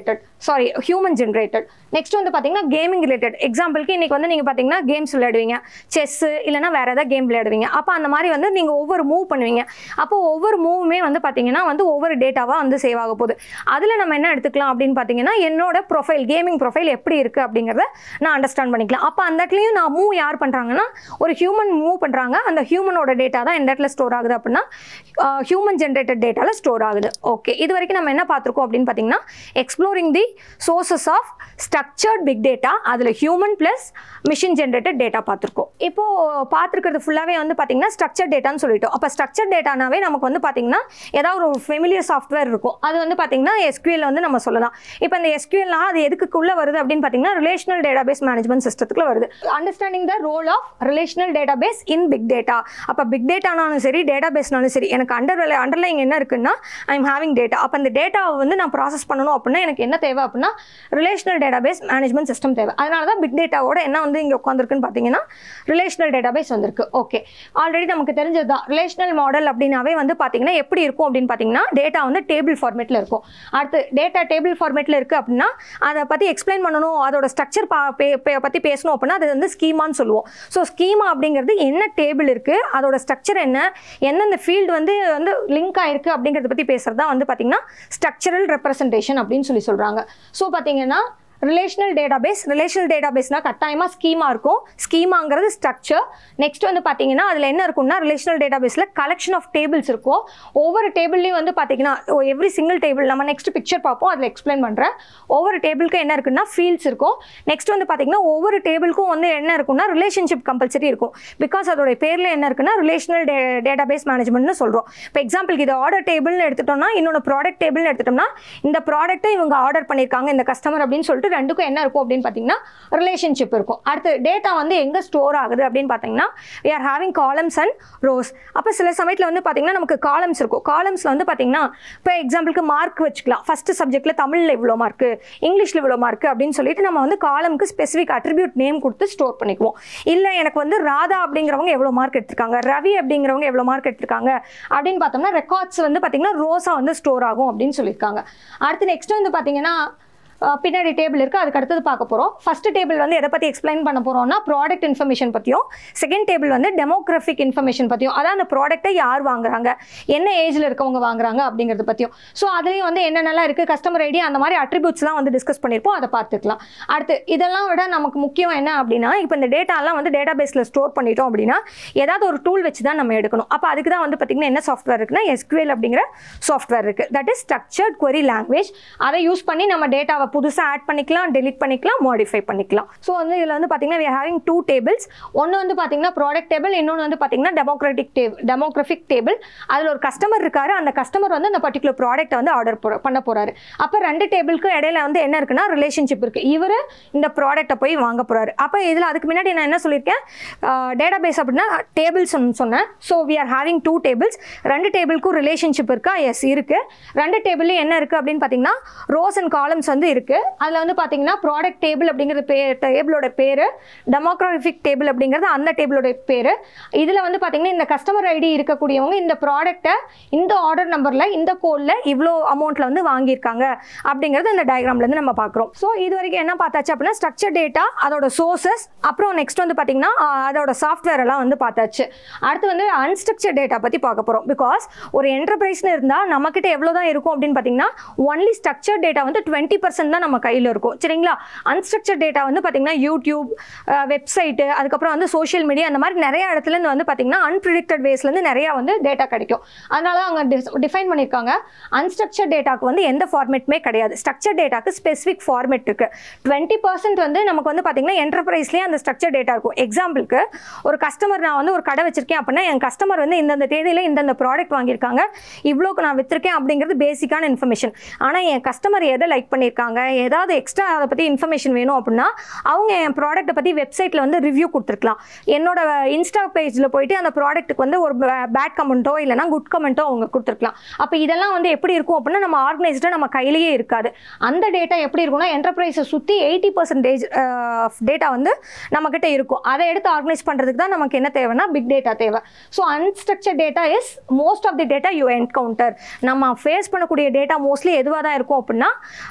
sorry human generated next வந்து பார்த்தீங்கன்னா கேமிங் ரிலேட்டட் எக்ஸாம்பிளுக்கு இன்றைக்கி வந்து நீங்கள் பார்த்தீங்கன்னா கேம்ஸ் விளையாடுவீங்க செஸ்ஸு இல்லைனா வேறு ஏதாவது கேம் விளையாடுவீங்க அப்போ அந்த மாதிரி வந்து நீங்கள் ஒவ்வொரு மூவ் பண்ணுவீங்க அப்போ ஒவ்வொரு மூவுமே வந்து பார்த்தீங்கன்னா வந்து ஒவ்வொரு டேட்டாவாக வந்து சேவ் ஆக போகுது அதில் நம்ம என்ன எடுத்துக்கலாம் அப்படின்னு பார்த்தீங்கன்னா என்னோட ப்ரொஃபைல் கேமிங் ப்ரொஃபைல் எப்படி இருக்குது அப்படிங்கிறத நான் அண்டர்ஸ்டாண்ட் பண்ணிக்கலாம் அப்போ அந்த இடத்துலையும் நான் மூவ் யார் பண்ணுறாங்கன்னா ஒரு ஹியூமன் மூவ் பண்ணுறாங்க அந்த ஹியூமனோட டேட்டா தான் எந்த இடத்துல ஸ்டோர் ஆகுது அப்படின்னா ஹியூமன் ஜென்ரேட்டட் டேட்டாவில் ஸ்டோர் ஆகுது ஓகே இது வரைக்கும் நம்ம என்ன பார்த்துருக்கோம் அப்படின்னு பார்த்தீங்கன்னா exploring the sources of structured big data அதில் human plus machine generated data பார்த்துருக்கோம் இப்போ பார்த்துருக்கிறது ஃபுல்லாகவே வந்து பார்த்தீங்கன்னா ஸ்ட்ரக்சர் டேட்டான்னு சொல்லிட்டோம் அப்போ ஸ்ட்ரக்சர் டேட்டானாவே நமக்கு வந்து பார்த்தீங்கன்னா ஏதாவது ஒரு ஃபெமிலியர் சாஃப்ட்வேர் இருக்கும் அது வந்து பார்த்தீங்கன்னா எஸ்கியூஎல் வந்து நம்ம சொல்லலாம் இப்போ இந்த எஸ்கியூஎல்னா அது எதுக்குள்ளே வருது அப்படின்னு பார்த்தீங்கன்னா ரிலேஷனல் டேட்டாபேஸ் மேனேஜ்மெண்ட் சிஸ்டத்துக்குள்ள வருது understanding the role of relational database in big data அப்போ பிக் டேட்டானாலும் சரி டேட்டாபேஸ்னாலும் சரி எனக்கு அண்டர் அண்டர்லைங் என்ன இருக்குன்னா ஐ எம் ஹேவிங் டேட்டா அப்போ அந்த டேட்டாவை வந்து நான் ப்ராசஸ் பண்ணணும் அப்படின்னா எனக்கு என்ன தேவை அப்படின்னா ரிலேஷனல் டேட்டாபேஸ் மேனேஜ்மெண்ட் சிஸ்டம் தேவை அதனால தான் பிக் டேட்டாவோட என்ன வந்து இங்கே உட்காந்துருக்குன்னு பார்த்தீங்கன்னா ரிலேஷனல் டேட்டாபேஸ் வந்திருக்கு ஓகே ஆல்ரெடி நமக்கு தெரிஞ்சது தான் ரிலேஷனல் மாடல் அப்படின்னாவே வந்து பார்த்தீங்கன்னா எப்படி இருக்கும் அப்படின்னு பார்த்தீங்கன்னா டேட்டா வந்து டேபிள் ஃபார்மேட்டில் இருக்கும் அடுத்து டேட்டா டேபிள் ஃபார்மேட்டில் இருக்குது அப்படின்னா அதை பற்றி எக்ஸ்பிளைன் பண்ணணும் அதோட ஸ்ட்ரக்சர் பா பற்றி பேசணும் அப்படின்னா அது வந்து ஸ்கீமான்னு சொல்லுவோம் ஸோ ஸ்கீமா அப்படிங்கிறது என்ன டேபிள் இருக்குது அதோட ஸ்ட்ரக்சர் என்ன எந்தெந்த ஃபீல்டு வந்து வந்து லிங்க் ஆயிருக்கு அப்படிங்கிறத பற்றி பேசுகிறது தான் வந்து பார்த்தீங்கன்னா ஸ்ட்ரக்சரல் ரெப்ரசன்டேஷன் அப்படின்னு சொல்லி சொல்கிறாங்க ஸோ பார்த்தீங்கன்னா ரிலேஷனல் டேட்டாபேஸ் ரிலேஷனல் டேட்டாபேஸ்னால் கட்டாயமாக ஸ்கீமா இருக்கும் ஸ்கீமாங்கிறது ஸ்ட்ரக்சர் நெக்ஸ்ட் வந்து பார்த்தீங்கன்னா அதில் என்ன இருக்கும்னா ரிலேஷனல் டேட்டாபேஸில் கலெக்ஷன் ஆஃப் டேபிள்ஸ் இருக்கும் ஒவ்வொரு டேபிள்லையும் வந்து பார்த்தீங்கன்னா எவ்ரி சிங்கிள் டேபிள் நம்ம நெக்ஸ்ட் பிக்சர் பார்ப்போம் அதில் எக்ஸ்பிளைன் பண்ணுறேன் ஒவ்வொரு டேபிளுக்கும் என்ன இருக்குன்னா ஃபீல்ட்ஸ் இருக்கும் நெக்ஸ்ட் வந்து பார்த்தீங்கன்னா ஒவ்வொரு டேபிளுக்கும் வந்து என்ன இருக்குன்னா ரிலேஷன்ஷிப் கம்பல்சரி இருக்கும் பிகாஸ் அதோட பேரில் என்ன இருக்குன்னா ரிலேஷனல் டே டேட்டாபேஸ் மேனேஜ்மெண்ட்னு சொல்கிறோம் இப்போ எக்ஸாம்பிளுக்கு இது ஆர்டர் டேபிள்னு எடுத்துட்டோம்னா இன்னொன்று ப்ராடக்ட் டேபிள்னு எடுத்துட்டோம்னா இந்த ப்ராடக்ட்டை இவங்க ஆர்டர் பண்ணியிருக்காங்க இந்த கஸ்டமர் அப்படின்னு சொல்லிட்டு ரெண்டுக்கும் என்ன இருக்கும் அப்படின்னு பார்த்தீங்கன்னா ரிலேஷன்ஷிப் இருக்கும் அடுத்து டேட்டா வந்து எங்கே ஸ்டோர் ஆகுது அப்படின்னு பார்த்தீங்கன்னா we are having columns and rows அப்போ சில சமயத்தில் வந்து பார்த்தீங்கன்னா நமக்கு காலம்ஸ் இருக்கும் காலம்ஸில் வந்து பார்த்தீங்கன்னா இப்போ எக்ஸாம்பிளுக்கு மார்க் வச்சுக்கலாம் ஃபஸ்ட்டு சப்ஜெக்ட்டில் தமிழில் இவ்வளோ மார்க்கு இங்கிலீஷில் இவ்வளோ மார்க்கு அப்படின்னு சொல்லிட்டு நம்ம வந்து காலம்க்கு ஸ்பெசிஃபிக் அட்ரிபியூட் நேம் கொடுத்து ஸ்டோர் பண்ணிக்குவோம் இல்லை எனக்கு வந்து ராதா அப்படிங்கிறவங்க எவ்வளோ மார்க் எடுத்திருக்காங்க ரவி அப்படிங்கிறவங்க எவ்வளோ மார்க் எடுத்திருக்காங்க அப்படின்னு பார்த்தோம்னா ரெக்கார்ட்ஸ் வந்து பார்த்தீங்கன்னா ரோஸாக வந்து ஸ்டோர் ஆகும் அப்படின்னு சொல்லியிருக்காங்க அடுத்து நெக்ஸ்ட் வந்து பார்த்தீங்கன்னா அஹ் பின்னாடி டேபிள் இருக்குது அதுக்கு அடுத்தது பார்க்க போகிறோம் ஃபர்ஸ்ட் டேபிள் வந்து எதை பற்றி எக்ஸ்பிளைன் பண்ண போகிறோம்னா ப்ராடக்ட் இன்ஃபர்மேஷன் பற்றியும் செகண்ட் டேபிள் வந்து டெமோக்ராஃபிக் இன்ஃபர்மேஷன் பற்றியும் அதான் அந்த ப்ராடக்ட்டை யார் வாங்குறாங்க என்ன ஏஜில் இருக்கவங்க வாங்குறாங்க அப்படிங்கிறத பற்றியும் ஸோ அதுலேயும் வந்து என்னென்னலாம் இருக்குது கஸ்டமர் ஐடி அந்த மாதிரி அட்ரிபியூட்ஸ்லாம் வந்து டிஸ்கஸ் பண்ணியிருப்போம் அதை பார்த்துக்கலாம் அடுத்து இதெல்லாம் விட நமக்கு முக்கியம் என்ன அப்படின்னா இப்போ இந்த டேட்டாலாம் வந்து டேட்டா பேஸில் ஸ்டோர் பண்ணிட்டோம் அப்படின்னா ஏதாவது ஒரு டூல் வச்சு தான் நம்ம எடுக்கணும் அப்போ அதுக்கு தான் வந்து பார்த்திங்கன்னா என்ன சாஃப்ட்வேர் இருக்குன்னா எஸ்கியூஎல் அப்படிங்கிற சாஃப்ட்வேர் இருக்குது that is structured query language அதை யூஸ் பண்ணி நம்ம டேட்டாவை புதுசாக ஆட் பண்ணிக்கலாம் delete பண்ணிக்கலாம் மாடிஃபை பண்ணிக்கலாம் ஸோ வந்து இதில் வந்து பார்த்தீங்கன்னா we are having two tables ஒன்று வந்து பார்த்தீங்கன்னா ப்ராடக்ட் டேபிள் இன்னொன்று வந்து பார்த்தீங்கன்னா டெமோக்ராட்டிக் டேபிள் டெமோக்ராஃபிக் டேபிள் அதில் ஒரு கஸ்டமர் இருக்காரு அந்த கஸ்டமர் வந்து அந்த பர்டிகுலர் ப்ராடக்ட்டை வந்து ஆர்டர் பண்ண போறாரு அப்போ ரெண்டு டேபிளுக்கும் இடையில வந்து என்ன இருக்குன்னா ரிலேஷன்ஷிப் இருக்குது இவர் இந்த ப்ராடக்ட்டை போய் வாங்க போறாரு அப்போ இதில் அதுக்கு முன்னாடி நான் என்ன சொல்லியிருக்கேன் டேட்டா பேஸ் அப்படின்னா டேபிள்ஸ் சொன்னேன் so we are having two tables ரெண்டு டேபிளுக்கும் ரிலேஷன்ஷிப் இருக்கா எஸ் இருக்குது ரெண்டு டேபிள்லையும் என்ன இருக்குது அப்படின்னு பார்த்தீங்கன்னா ரோஸ் அண்ட் காலம்ஸ் வந்து இருக்குது அதில் வந்து பார்த்தீங்கன்னா ப்ராடக்ட் டேபிள் அப்படிங்கிறது பே டேபிளோட பேர் டெமோக்ராஃபிக் டேபிள் அப்படிங்கிறது அந்த டேபிளோட பேர் இதில் வந்து பார்த்தீங்கன்னா இந்த கஸ்டமர் ஐடி இருக்கக்கூடியவங்க இந்த ப்ராடக்ட்டை இந்த ஆர்டர் நம்பரில் இந்த கோடில் இவ்வளோ அமௌண்ட்டில் வந்து வாங்கியிருக்காங்க அப்படிங்கிறது இந்த டயக்ராம்லேருந்து நம்ம பார்க்குறோம் ஸோ இது வரைக்கும் என்ன பார்த்தாச்சு அப்படின்னா ஸ்ட்ரக்சர் டேட்டா அதோட சோர்சஸ் அப்புறம் நெக்ஸ்ட் வந்து பார்த்தீங்கன்னா ஆஹ், அதோட சாஃப்ட்வேர் எல்லாம் வந்து பார்த்தாச்சு அடுத்து வந்து அன்ஸ்ட்ரக்சர் டேட்டா பற்றி பார்க்க போகிறோம் பிகாஸ் ஒரு என்டர்பிரைஸ்னு இருந்தால் நம்மக்கிட்ட எவ்வளோ தான் இருக்கும் அப்படின்னு பார்த்தீங்கன்னா ஒன்லி ஸ்ட்ரக்சர் டேட்டா வந்து டுவெண்ட்டி பர்சன்ட் தான் நம்ம கையில் இருக்கும் சரிங்களா அன்ஸ்ட்ரக்சர் டேட்டா வந்து பார்த்தீங்கன்னா யூடியூப் வெப்சைட்டு அதுக்கப்புறம் வந்து சோஷியல் மீடியா அந்த மாதிரி நிறைய இடத்துலேருந்து வந்து பார்த்தீங்கன்னா அன்பிரிடிக்டட் வேஸ்லேருந்து நிறையா வந்து டேட்டா கிடைக்கும் அதனால அவங்க டிஃபைன் பண்ணியிருக்காங்க அன்ஸ்ட்ரக்சர் டேட்டாக்கு வந்து எந்த ஃபார்மேட்டுமே கிடையாது ஸ்ட்ரக்சர் டேட்டாக்கு ஸ்பெசிஃபிக் ஃபார்மேட் இருக்கு டுவெண்ட்டி பர்சன்ட் வந்து நமக்கு வந்து பார்த்தீங்கன்னா என்டர்பிரைஸ்லேயே அந்த ஸ்ட்ரக்சர் டேட்டா இருக்கும் எக்ஸாம்பிளுக்கு ஒரு கஸ்டமர் நான் வந்து ஒரு கடை வச்சிருக்கேன் அப்படின்னா என் கஸ்டமர் வந்து இந்தந்த தேதியில் இந்தந்த ப்ராடக்ட் வாங்கியிருக்காங்க இவ்வளோக்கு நான் வித்திருக்கேன் அப்படிங்கிறது பேசிக்கான இன்ஃபர்மேஷன் ஆனால் என் கஸ்டமர் எதை லைக் பண்ணியிருக்காங்க ஏதாவது எக்ஸ்ட்ரா அதை பற்றி இன்ஃபர்மேஷன் வேணும் அப்படின்னா அவங்க என் ப்ராடக்ட்டை பற்றி வெப்சைட்டில் வந்து ரிவ்யூ கொடுத்துருக்கலாம் என்னோட இன்ஸ்டா பேஜில் போயிட்டு அந்த ப்ராடக்ட்டுக்கு வந்து ஒரு பேட் கமெண்ட்டோ இல்லைனா குட் கமெண்ட்டோ அவங்க கொடுத்துருக்கலாம் அப்போ இதெல்லாம் வந்து எப்படி இருக்கும் அப்படின்னா நம்ம ஆர்கனைஸ்டாக நம்ம கையிலேயே இருக்காது அந்த டேட்டா எப்படி இருக்கும்னா என்டர்பிரைஸை சுற்றி எயிட்டி பர்சன்டேஜ் டேட்டா வந்து நம்மக்கிட்ட இருக்கும் அதை எடுத்து ஆர்கனைஸ் பண்ணுறதுக்கு தான் நமக்கு என்ன தேவைன்னா பிக் டேட்டா தேவை so unstructure data is most of the data you encounter நம்ம ஃபேஸ் பண்ணக்கூடிய டேட்டா மோஸ்ட்லி எதுவாக தான் இருக்கும் அப்படின்னா அன்ஸ்ட்ரக்சர்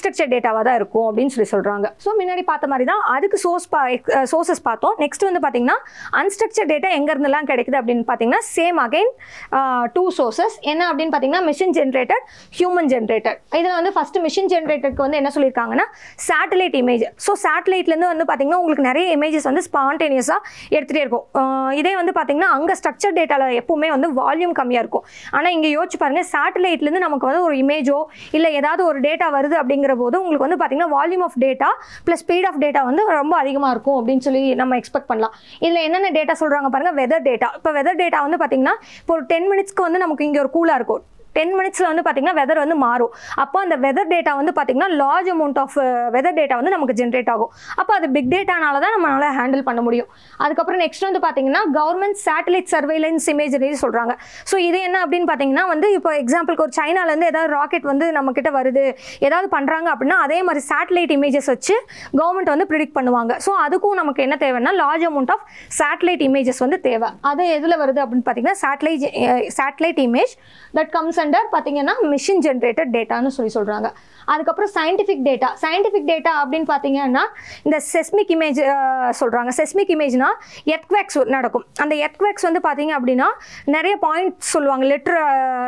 அன்ஸ்ட்ரக்சர் டேட்டாவாக தான் இருக்கும் அப்படின்னு சொல்லி சொல்கிறாங்க ஸோ முன்னாடி பார்த்த மாதிரி தான் அதுக்கு சோர்ஸ் பா சோர்சஸ் பார்த்தோம் நெக்ஸ்ட் வந்து பார்த்தீங்கன்னா அன்ஸ்ட்ரக்சர் டேட்டா எங்கேருந்துலாம் கிடைக்குது அப்படின்னு பார்த்தீங்கன்னா சேம் அகைன் டூ சோர்சஸ் என்ன அப்படின்னு பார்த்தீங்கன்னா மிஷின் ஜென்ரேட்டட் ஹியூமன் ஜென்ரேட்டட் இதில் வந்து ஃபஸ்ட்டு மிஷின் ஜென்ரேட்டருக்கு வந்து என்ன சொல்லியிருக்காங்கன்னா சேட்டலைட் இமேஜ் ஸோ சேட்டலைட்லேருந்து வந்து பார்த்தீங்கன்னா உங்களுக்கு நிறைய இமேஜஸ் வந்து ஸ்பான்டேனியஸாக எடுத்துகிட்டே இருக்கும் ஆஹ் இதே வந்து பார்த்தீங்கன்னா அங்கே ஸ்ட்ரக்சர் டேட்டாவில் எப்பவுமே வந்து வால்யூம் கம்மியாக இருக்கும் ஆனால் இங்கே யோசிச்சு பாருங்க சேட்டலைட்லேருந்து நமக்கு வந்து ஒரு இமேஜோ இல்லை ஏதாவது ஒரு டேட்டா வருது அப்படிங்கிற போது உங்களுக்கு வந்து பார்த்தீங்கன்னா volume of data plus speed of data வந்து ரொம்ப அதிகமாக இருக்கும் அப்படின்னு சொல்லி நம்ம எக்ஸ்பெக்ட் பண்ணலாம் இதில் என்னென்ன டேட்டா சொல்கிறாங்க பாருங்க வெதர் டேட்டா இப்போ வெதர் டேட்டா வந்து பார்த்தீங்கன்னா இப்போ ஒரு டென் மினிட்ஸ்க்கு வந்து நமக்கு இங்கே ஒரு கூலாக இருக்கும் டென் மினிட்ஸில் வந்து பார்த்தீங்கன்னா வெதர் வந்து மாறும் அப்போ அந்த வெதர் டேட்டா வந்து பார்த்தீங்கன்னா large amount of weather data வந்து நமக்கு ஜென்ரேட் ஆகும் அப்போ அது பிக் டேட்டானால தான் நம்மளால ஹேண்டில் பண்ண முடியும் அதுக்கப்புறம் நெக்ஸ்ட் வந்து பார்த்தீங்கன்னா கவர்மெண்ட் சேட்டலைட் சர்வேலன்ஸ் இமேஜரி சொல்கிறாங்க ஸோ இது என்ன அப்படின்னு பார்த்தீங்கன்னா வந்து இப்போ எக்ஸாம்பிளுக்கு ஒரு சைனாலேருந்து ஏதாவது ராக்கெட் வந்து நம்ம கிட்ட வருது ஏதாவது பண்ணுறாங்க அப்படின்னா அதே மாதிரி சேட்டலைட் இமேஜஸ் வச்சு கவர்மெண்ட் வந்து ப்ரிடிக்ட் பண்ணுவாங்க ஸோ அதுக்கும் நமக்கு என்ன தேவைன்னா large amount of satellite images வந்து தேவை அது எதில் வருது அப்படின்னு பார்த்தீங்கன்னா satellite satellite image that comes under பார்த்தீங்கன்னா மிஷின் ஜென்ரேட்டட் டேட்டான்னு சொல்லி சொல்கிறாங்க அதுக்கப்புறம் சயின்டிஃபிக் டேட்டா சயின்டிஃபிக் டேட்டா அப்படின்னு பார்த்தீங்கன்னா இந்த செஸ்மிக் இமேஜ் சொல்கிறாங்க செஸ்மிக் இமேஜ்னா எர்த்வேக்ஸ் நடக்கும் அந்த எர்த்வேக்ஸ் வந்து பார்த்தீங்க அப்படின்னா நிறைய பாயிண்ட் சொல்லுவாங்க லிட்டர்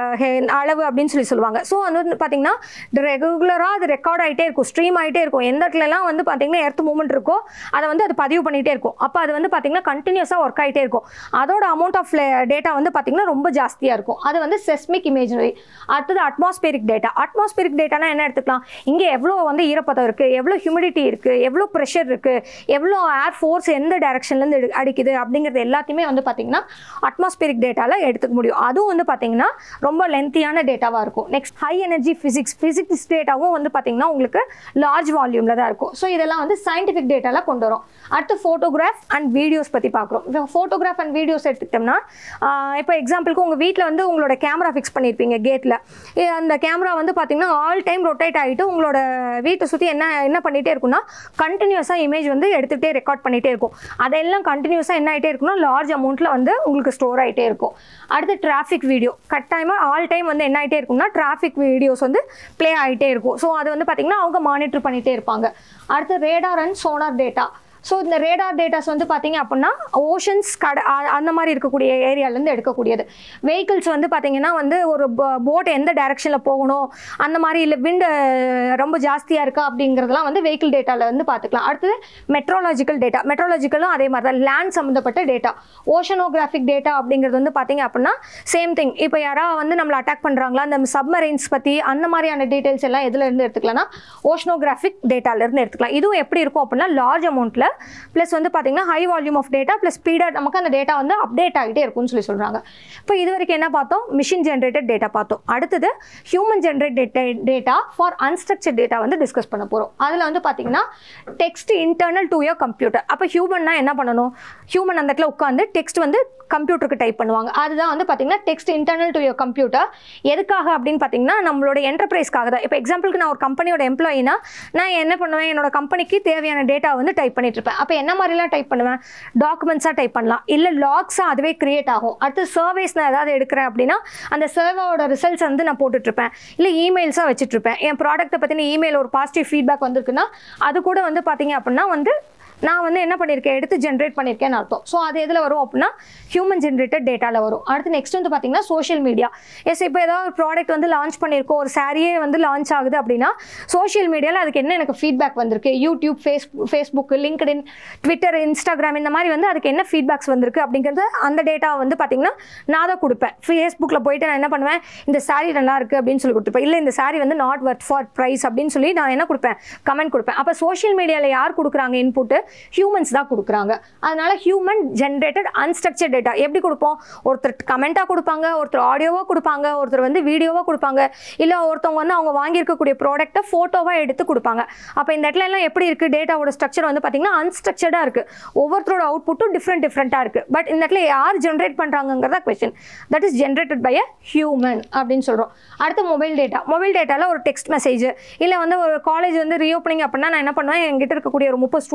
அளவு அப்படின்னு சொல்லி சொல்லுவாங்க ஸோ அது வந்து பார்த்தீங்கன்னா ரெகுலராக அது ரெக்கார்ட் ஆகிட்டே இருக்கும் ஸ்ட்ரீம் ஆகிட்டே இருக்கும் எந்த இடத்துலலாம் வந்து பார்த்தீங்கன்னா எர்த் மூமெண்ட் இருக்கோ அதை வந்து அது பதிவு பண்ணிகிட்டே இருக்கும் அப்போ அது வந்து பார்த்தீங்கன்னா கண்டினியூஸாக ஒர்க் ஆகிட்டே இருக்கும் அதோட அமௌண்ட் ஆஃப் டேட்டா வந்து பார்த்தீங்கன்னா ரொம்ப ஜாஸ்தியாக இருக்கும் அது வந்து செஸ்மிக் இமேஜரி அடுத்தது அட்மாஸ்பியரிக் டேட்டா அட்மாஸ்பியரிக் டேட்டானா என்ன எடுத்துக்கலாம் இங்கே எவ்வளோ வந்து ஈரப்பதம் இருக்குது எவ்வளோ ஹியூமிடிட்டி இருக்குது எவ்வளோ ப்ரெஷர் இருக்குது எவ்வளோ ஏர் ஃபோர்ஸ் எந்த டைரக்ஷன்லேருந்து அடிக்குது அப்படிங்கிறது எல்லாத்தையுமே வந்து பார்த்தீங்கன்னா அட்மாஸ்பியரிக் டேட்டாவில் எடுத்துக்க முடியும் அதுவும் வந்து பார்த்தீங்கன்னா ரொம்ப லென்த்தியான டேட்டாவாக இருக்கும் next high energy physics physics டேட்டாவும் வந்து பார்த்தீங்கன்னா உங்களுக்கு லார்ஜ் வால்யூமில் தான் இருக்கும் ஸோ இதெல்லாம் வந்து சயின்டிஃபிக் டேட்டாவில் கொண்டு வரும் அடுத்து ஃபோட்டோகிராஃப் அண்ட் வீடியோஸ் பற்றி பார்க்குறோம் ஃபோட்டோகிராஃப் அண்ட் வீடியோஸ் எடுத்துக்கிட்டோம்னா இப்போ எக்ஸாம்பிளுக்கு உங்கள் வீட்டில் வந்து உங்களோட கேமரா ஃபிக்ஸ் பண்ணியிருப்பீங்க கேட்டில் அந்த கேமரா வந்து பார்த்தீங்கன்னா ஆல் டைம் ரொட்டேட் ஆகிட்டு உங்களோட வீட்டை சுற்றி என்ன என்ன பண்ணிகிட்டே இருக்குன்னா கண்டினியூஸாக இமேஜ் வந்து எடுத்துகிட்டே ரெக்கார்ட் பண்ணிகிட்டே இருக்கும் அதெல்லாம் கண்டினியூஸாக என்ன ஆகிட்டே இருக்குன்னா லார்ஜ் அமௌண்ட்டில் வந்து உங்களுக்கு ஸ்டோர் ஆகிட்டே இருக்கும் அடுத்து டிராஃபிக் வீடியோ கட்டாயமாக ஆல் டைம் வந்து என்ன ஆகிட்டே இருக்கும்னா டிராஃபிக் வீடியோஸ் வந்து ப்ளே ஆகிட்டே இருக்கும் ஸோ அது வந்து பார்த்திங்கன்னா அவங்க மானிட்டர் பண்ணிகிட்டே இருப்பாங்க அடுத்து radar and sonar data so இந்த ரேடார் டேட்டாஸ் வந்து பார்த்தீங்க அப்படின்னா ஓஷன்ஸ் கட அ- அந்த மாதிரி இருக்கக்கூடிய ஏரியாலேருந்து எடுக்கக்கூடியது வெஹிக்கிள்ஸ் வந்து பார்த்தீங்கன்னா வந்து ஒரு போட் எந்த டைரக்ஷனில் போகணும் அந்த மாதிரி இல்லை விண்டு ரொம்ப ஜாஸ்தியாக இருக்கா அப்படிங்கிறதெல்லாம் வந்து வெஹிக்கிள் டேட்டாவில் வந்து பார்த்துக்கலாம் அடுத்தது மெட்ரோலாஜிக்கல் டேட்டா மெட்ரோலாஜிக்கலும் அதே மாதிரி தான் லேண்ட் சம்மந்தப்பட்ட டேட்டா ஓஷனோகிராஃபிக் டேட்டா அப்படிங்கிறது வந்து பார்த்தீங்க அப்படின்னா சேம் திங் இப்போ யாராவது வந்து நம்மளை அட்டாக் பண்ணுறாங்களா அந்த சப்மரைன்ஸ் பற்றி அந்த மாதிரியான டீட்டெயில்ஸ் எல்லாம் எதுல இருந்து எடுத்துக்கலாம்னா ஓஷனோகிராஃபிக் டேட்டாலேருந்து எடுத்துக்கலாம் இதுவும் எப்படி இருக்கும் அப்படின்னா லார்ஜ் அமௌண்ட்டில் ப்ளஸ் வந்து பார்த்தீங்கன்னா high volume of data plus ஸ்பீடாக நமக்கு அந்த டேட்டா வந்து அப்டேட் ஆகிட்டே இருக்கும்னு சொல்லி சொல்கிறாங்க இப்போ இது வரைக்கும் என்ன பார்த்தோம் மிஷின் ஜென்ரேட்டட் டேட்டா பார்த்தோம் அடுத்தது human generate data for unstructure data வந்து டிஸ்கஸ் பண்ண போகிறோம் அதில் வந்து பார்த்தீங்கன்னா text internal to your computer அப்போ ஹியூமன்னா என்ன பண்ணணும் ஹியூமன் அந்த இடத்துல உட்காந்து டெக்ஸ்ட் வந்து கம்ப்யூட்டருக்கு டைப் பண்ணுவாங்க அதுதான் வந்து பார்த்தீங்கன்னா text internal to your computer எதுக்காக அப்படின்னு பார்த்தீங்கன்னா நம்மளோட என்டர்பிரைஸ்க்காக தான் இப்போ எக்ஸாம்பிளுக்கு நான் ஒரு கம்பெனியோட எம்ப்ளாயினா நான் என்ன பண்ணுவேன் என்னோட கம்பெனிக்கு தேவையான டேட்டா வந்து டைப் பண்ணிட்டு இருப்பேன் அப்போ என்ன மாதிரிலாம் டைப் பண்ணுவேன் டாக்குமெண்ட்ஸாக டைப் பண்ணலாம் இல்லை லாக்ஸாக அதுவே கிரியேட் ஆகும் அடுத்து சர்வேஸ் நான் ஏதாவது எடுக்கிறேன் அப்படின்னா அந்த சர்வேவோட ரிசல்ட்ஸ் வந்து நான் போட்டுட்ருப்பேன் இல்லை இமெயில்ஸாக வச்சுட்ருப்பேன் என் ப்ராடக்ட்டை பற்றின இமெயில் ஒரு பாசிட்டிவ் ஃபீட்பேக் வந்திருக்குன்னா அது கூட வந்து பார்த்தீங்க அப்படின்னா வந்து நான் வந்து என்ன பண்ணியிருக்கேன் எடுத்து ஜென்ரேட் பண்ணியிருக்கேன்னு அர்த்தம் ஸோ அது எதில் வரும் அப்படின்னா ஹியூமன் ஜென்ரேட்டட் டேட்டாவில் வரும் அடுத்து நெக்ஸ்ட் வந்து பார்த்தீங்கன்னா சோஷியல் மீடியா எஸ் இப்போ ஏதாவது ஒரு ப்ராடக்ட் வந்து லான்ச் பண்ணியிருக்கோம் ஒரு சாரியே வந்து லான்ச் ஆகுது அப்படின்னா சோஷியல் மீடியாவில் அதுக்கு என்ன எனக்கு ஃபீட்பேக் வந்திருக்கு YouTube face Facebook LinkedIn Twitter Instagram இந்த மாதிரி வந்து அதுக்கு என்ன ஃபீட்பேக்ஸ் வந்திருக்கு அப்படிங்கிறது அந்த டேட்டா வந்து பார்த்தீங்கன்னா நான் தான் கொடுப்பேன் ஃபேஸ்புக்கில் போயிட்டு நான் என்ன பண்ணுவேன் இந்த சாரி நல்லா இருக்குது அப்படின்னு சொல்லி கொடுத்துருப்பேன் இல்லை இந்த சாரி வந்து நாட் ஒர்த் ஃபார் ப்ரைஸ் அப்படின்னு சொல்லி நான் என்ன கொடுப்பேன் கமெண்ட் கொடுப்பேன் அப்போ சோஷியல் மீடியாவில் யார் கொடுக்குறாங்க இன்புட்டு ஹியூமன்ஸ் தான் கொடுக்குறாங்க அதனால ஹியூமன் ஜென்ரேட்டட் அன்ஸ்ட்ரக்சர்ட் டேட்டா எப்படி கொடுப்போம் ஒருத்தர் கமெண்ட்டாக கொடுப்பாங்க ஒருத்தர் ஆடியோவாக கொடுப்பாங்க ஒருத்தர் வந்து வீடியோவாக கொடுப்பாங்க இல்லை ஒருத்தவங்க வந்து அவங்க வாங்கியிருக்கக்கூடிய ப்ராடக்ட்டை ஃபோட்டோவாக எடுத்து கொடுப்பாங்க அப்போ இந்த இடத்துல எல்லாம் எப்படி இருக்குது டேட்டாவோட ஸ்ட்ரக்சர் வந்து பார்த்தீங்கன்னா அன்ஸ்ட்ரக்சர்டாக இருக்குது ஒவ்வொருத்தரோட அவுட்புட்டும் டிஃப்ரெண்ட் டிஃப்ரெண்ட்டாக இருக்குது பட் இந்த இடத்துல யார் ஜென்ரேட் பண்ணுறாங்கிறதா question that is generated by a human அப்படின்னு சொல்கிறோம் அடுத்து மொபைல் டேட்டா மொபைல் டேட்டாவில் ஒரு டெக்ஸ்ட் மெசேஜ் இல்லை வந்து ஒரு காலேஜ் வந்து ரீஓப்பனிங் அப்படின்னா நான் என்ன பண்ணுவேன் என்கிட்ட இருக்கக்கூடிய ஒரு முப்பது ஸ்டூடெண்ட்ஸ்க்கு வந்து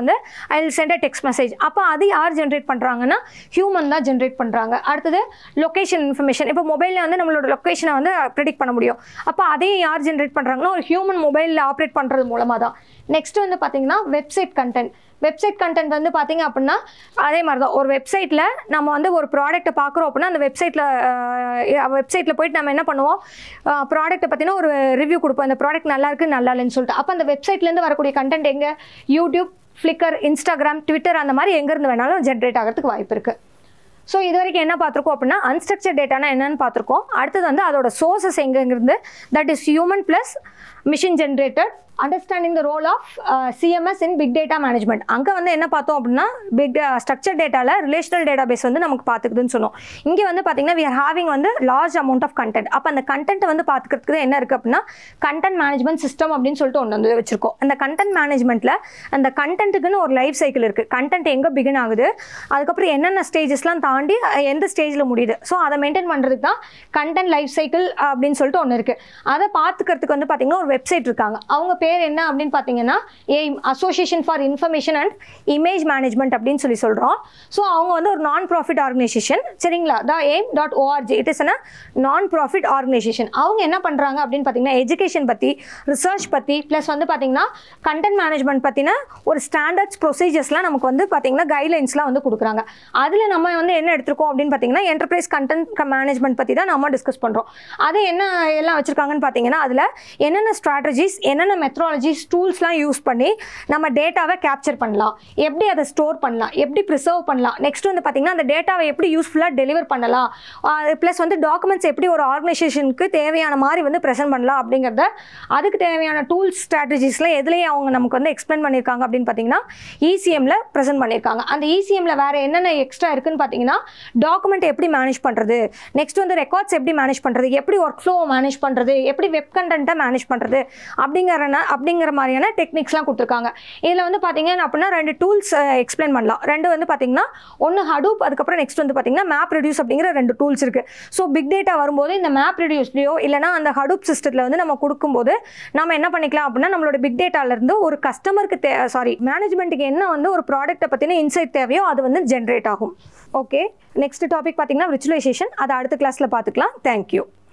வந்து I will send a text message அப்போ அது யார் ஜென்ரேட் பண்ணுறாங்கன்னா ஹியூமன் தான் ஜென்ரேட் பண்ணுறாங்க அடுத்தது லொக்கேஷன் இன்ஃபர்மேஷன் இப்போ மொபைலில் வந்து நம்மளோட லொக்கேஷனை வந்து ப்ரெடிக்ட் பண்ண முடியும் அப்போ அதையும் யார் ஜென்ரேட் பண்ணுறாங்கன்னா ஒரு ஹியூமன் மொபைலில் ஆப்ரேட் பண்ணுறது மூலமாக தான் நெக்ஸ்ட் வந்து பார்த்தீங்கன்னா வெப்சைட் கண்டென்ட் வெப்சைட் கண்டென்ட் வந்து பார்த்தீங்க அப்படின்னா அதே மாதிரி தான் ஒரு வெப்சைட்டில் நம்ம வந்து ஒரு ப்ராடக்ட்டை பார்க்குறோம் அப்படின்னா அந்த வெப்சைட்டில் வெப்சைட்டில் போயிட்டு நம்ம என்ன பண்ணுவோம் ப்ராடக்ட்டை பற்றின ஒரு ரிவ்யூ கொடுப்போம் இந்த ப்ராடக்ட் நல்லா இருக்கு நல்லா இல்லைன்னு சொல்லிட்டு அப்போ அந்த வெப்சைட்லேருந்து வரக்கூடிய கண்டென்ட் எங்கே யூடியூப் ஃப்ளிக்கர் இன்ஸ்டாகிராம் ட்விட்டர் அந்த மாதிரி எங்கேருந்து வேணாலும் ஜென்ரேட் ஆகிறதுக்கு வாய்ப்பு இருக்குது ஸோ இது வரைக்கும் என்ன பார்த்துருக்கோம் அப்படின்னா அன்ஸ்ட்ரக்சர் டேட்டானா என்னன்னு பார்த்துருக்கோம் அடுத்தது வந்து அதோட சோர்சஸ் எங்கேருந்து that is human plus machine generated understanding the role of CMS in big data management அங்கே வந்து என்ன பார்த்தோம் அப்படின்னா பிக் ஸ்ட்ரக்சர் டேட்டாவில் ரிலேஷனல் டேட்டா பேஸ் வந்து நமக்கு பார்த்துக்குதுன்னு சொன்னோம் இங்கே வந்து பார்த்தீங்கன்னா வி ஆர் ஹேவிங் வந்து லார்ஜ் அமௌண்ட் ஆஃப் கண்டென்ட் அப்போ அந்த கண்டென்ட்டை வந்து பார்த்துக்கிறதுக்கு என்ன இருக்குது அப்படின்னா கண்டென்ட் மேனேஜ்மெண்ட் சிஸ்டம் அப்படின்னு சொல்லிட்டு ஒன்று வந்து வச்சிருக்கோம் அந்த கண்டென்ட் மேனேஜ்மெண்ட்டில் அந்த கண்டென்ட்டுக்குன்னு ஒரு லைஃப் சைக்கிள் இருக்குது கண்டென்ட் எங்கே பிகின் ஆகுது அதுக்கப்புறம் என்னென்ன ஸ்டேஜஸ்லாம் தாண்டி அஹ், எந்த ஸ்டேஜில் முடியுது ஸோ அதை மெயின்டைன் பண்ணுறதுக்கு தான் கண்டென்ட் லைஃப் சைக்கிள் அப்படின்னு சொல்லிட்டு ஒன்று இருக்குது அதை பார்த்துக்கிறதுக்கு வந்து பார்த்தீங்கன்னா ஒரு வெப்சைட் இருக்காங்க அவங்க பேர் என்ன அப்படின்னு பார்த்தீங்கன்னா AIIM association for information and image management அப்படின்னு சொல்லி சொல்கிறோம் ஸோ அவங்க வந்து ஒரு நான் ப்ராஃபிட் ஆர்கனைசேஷன் சரிங்களா the AIIM dot org it is a non profit organisation அவங்க என்ன பண்ணுறாங்க அப்படின்னு பார்த்தீங்கன்னா எஜுகேஷன் பற்றி ரிசர்ச் பற்றி ப்ளஸ் வந்து பார்த்தீங்கன்னா கண்டென்ட் மேனேஜ்மெண்ட் பற்றின ஒரு ஸ்டாண்டர்ட்ஸ் ப்ரொசீஜர்ஸ்லாம் நமக்கு வந்து பார்த்தீங்கன்னா கைட்லைன்ஸ்லாம் வந்து கொடுக்குறாங்க அதில் நம்ம வந்து என்ன எடுத்திருக்கோம் அப்படின்னு பார்த்தீங்கன்னா என்டர்பிரைஸ் கண்டென்ட் மேனேஜ்மெண்ட் பற்றி தான் நம்ம டிஸ்கஸ் பண்ணுறோம் அது என்ன எல்லாம் வச்சுருக்காங்கன்னு பார்த்தீங்கன்னா அதில் என்னென்ன ஸ்ட்ராட்டஜிஸ் என்னென்ன மெத்ராலஜிஸ் டூல்ஸ்லாம் யூஸ் பண்ணி நம்ம டேட்டாவை கேப்சர் பண்ணலாம் எப்படி அதை ஸ்டோர் பண்ணலாம் எப்படி ப்ரிசர்வ் பண்ணலாம் நெக்ஸ்ட் வந்து பார்த்தீங்கன்னா அந்த டேட்டாவை எப்படி யூஸ்ஃபுல்லாக டெலிவர் பண்ணலாம் ப்ளஸ் வந்து டாக்குமெண்ட்ஸ் எப்படி ஒரு ஆர்கனைசேஷனுக்கு தேவையான மாதிரி வந்து ப்ரெசென்ட் பண்ணலாம் அப்படிங்கிறத அதுக்கு தேவையான டூல்ஸ் ஸ்ட்ராட்டஜிஸ்லாம் எதுலேயே அவங்க நமக்கு வந்து எக்ஸ்பிளைன் பண்ணியிருக்காங்க அப்படின்னு பார்த்தீங்கன்னா இசிஎம்ல ப்ரெசென்ட் பண்ணியிருக்காங்க அந்த இசிஎம்ல வேறு என்னென்ன எக்ஸ்ட்ரா இருக்குன்னு பார்த்தீங்கன்னா டாக்குமெண்ட் எப்படி மேனேஜ் பண்ணுறது நெக்ஸ்ட் வந்து ரெக்கார்ட்ஸ் எப்படி மேனேஜ் பண்ணுறது எப்படி ஒர்க் ஃப்ளோ மேனேஜ் பண்ணுறது எப்படி வெப் கண்டென்ட்டை மேனேஜ் பண்ணுறது அப்படிங்கிற அப்படிங்கிற மாதிரியான டெக்னிக்ஸ்லாம் கொடுத்துருக்காங்க இதில் வந்து பார்த்தீங்க அப்படின்னா ரெண்டு டூல்ஸ் எக்ஸ்பிளைன் பண்ணலாம் ரெண்டு வந்து பார்த்தீங்கன்னா ஒன்று ஹடூப் அதுக்கப்புறம் நெக்ஸ்ட் வந்து பார்த்தீங்கன்னா மேப் ரெடியூஸ் அப்படிங்கிற ரெண்டு டூல்ஸ் இருக்குது ஸோ பிக் டேட்டா வரும்போது இந்த மேப் ரெடியூஸ்லையோ இல்லைனா அந்த ஹடூப் சிஸ்டத்தில் வந்து நம்ம கொடுக்கும்போது நம்ம என்ன பண்ணிக்கலாம் அப்படின்னா நம்மளோட பிக் டேட்டாலேருந்து ஒரு கஸ்டமருக்கு தே சாரி மேனேஜ்மெண்ட்டுக்கு என்ன வந்து ஒரு ப்ராடக்ட்டை பற்றின இன்சைட் தேவையோ அது வந்து ஜென்ரேட் ஆகும் ஓகே நெக்ஸ்ட் டாபிக் பார்த்தீங்கன்னா விர்ச்சுவலைசேஷன் அதை அடுத்த கிளாஸில் பார்த்துக்கலாம் தேங்க்யூ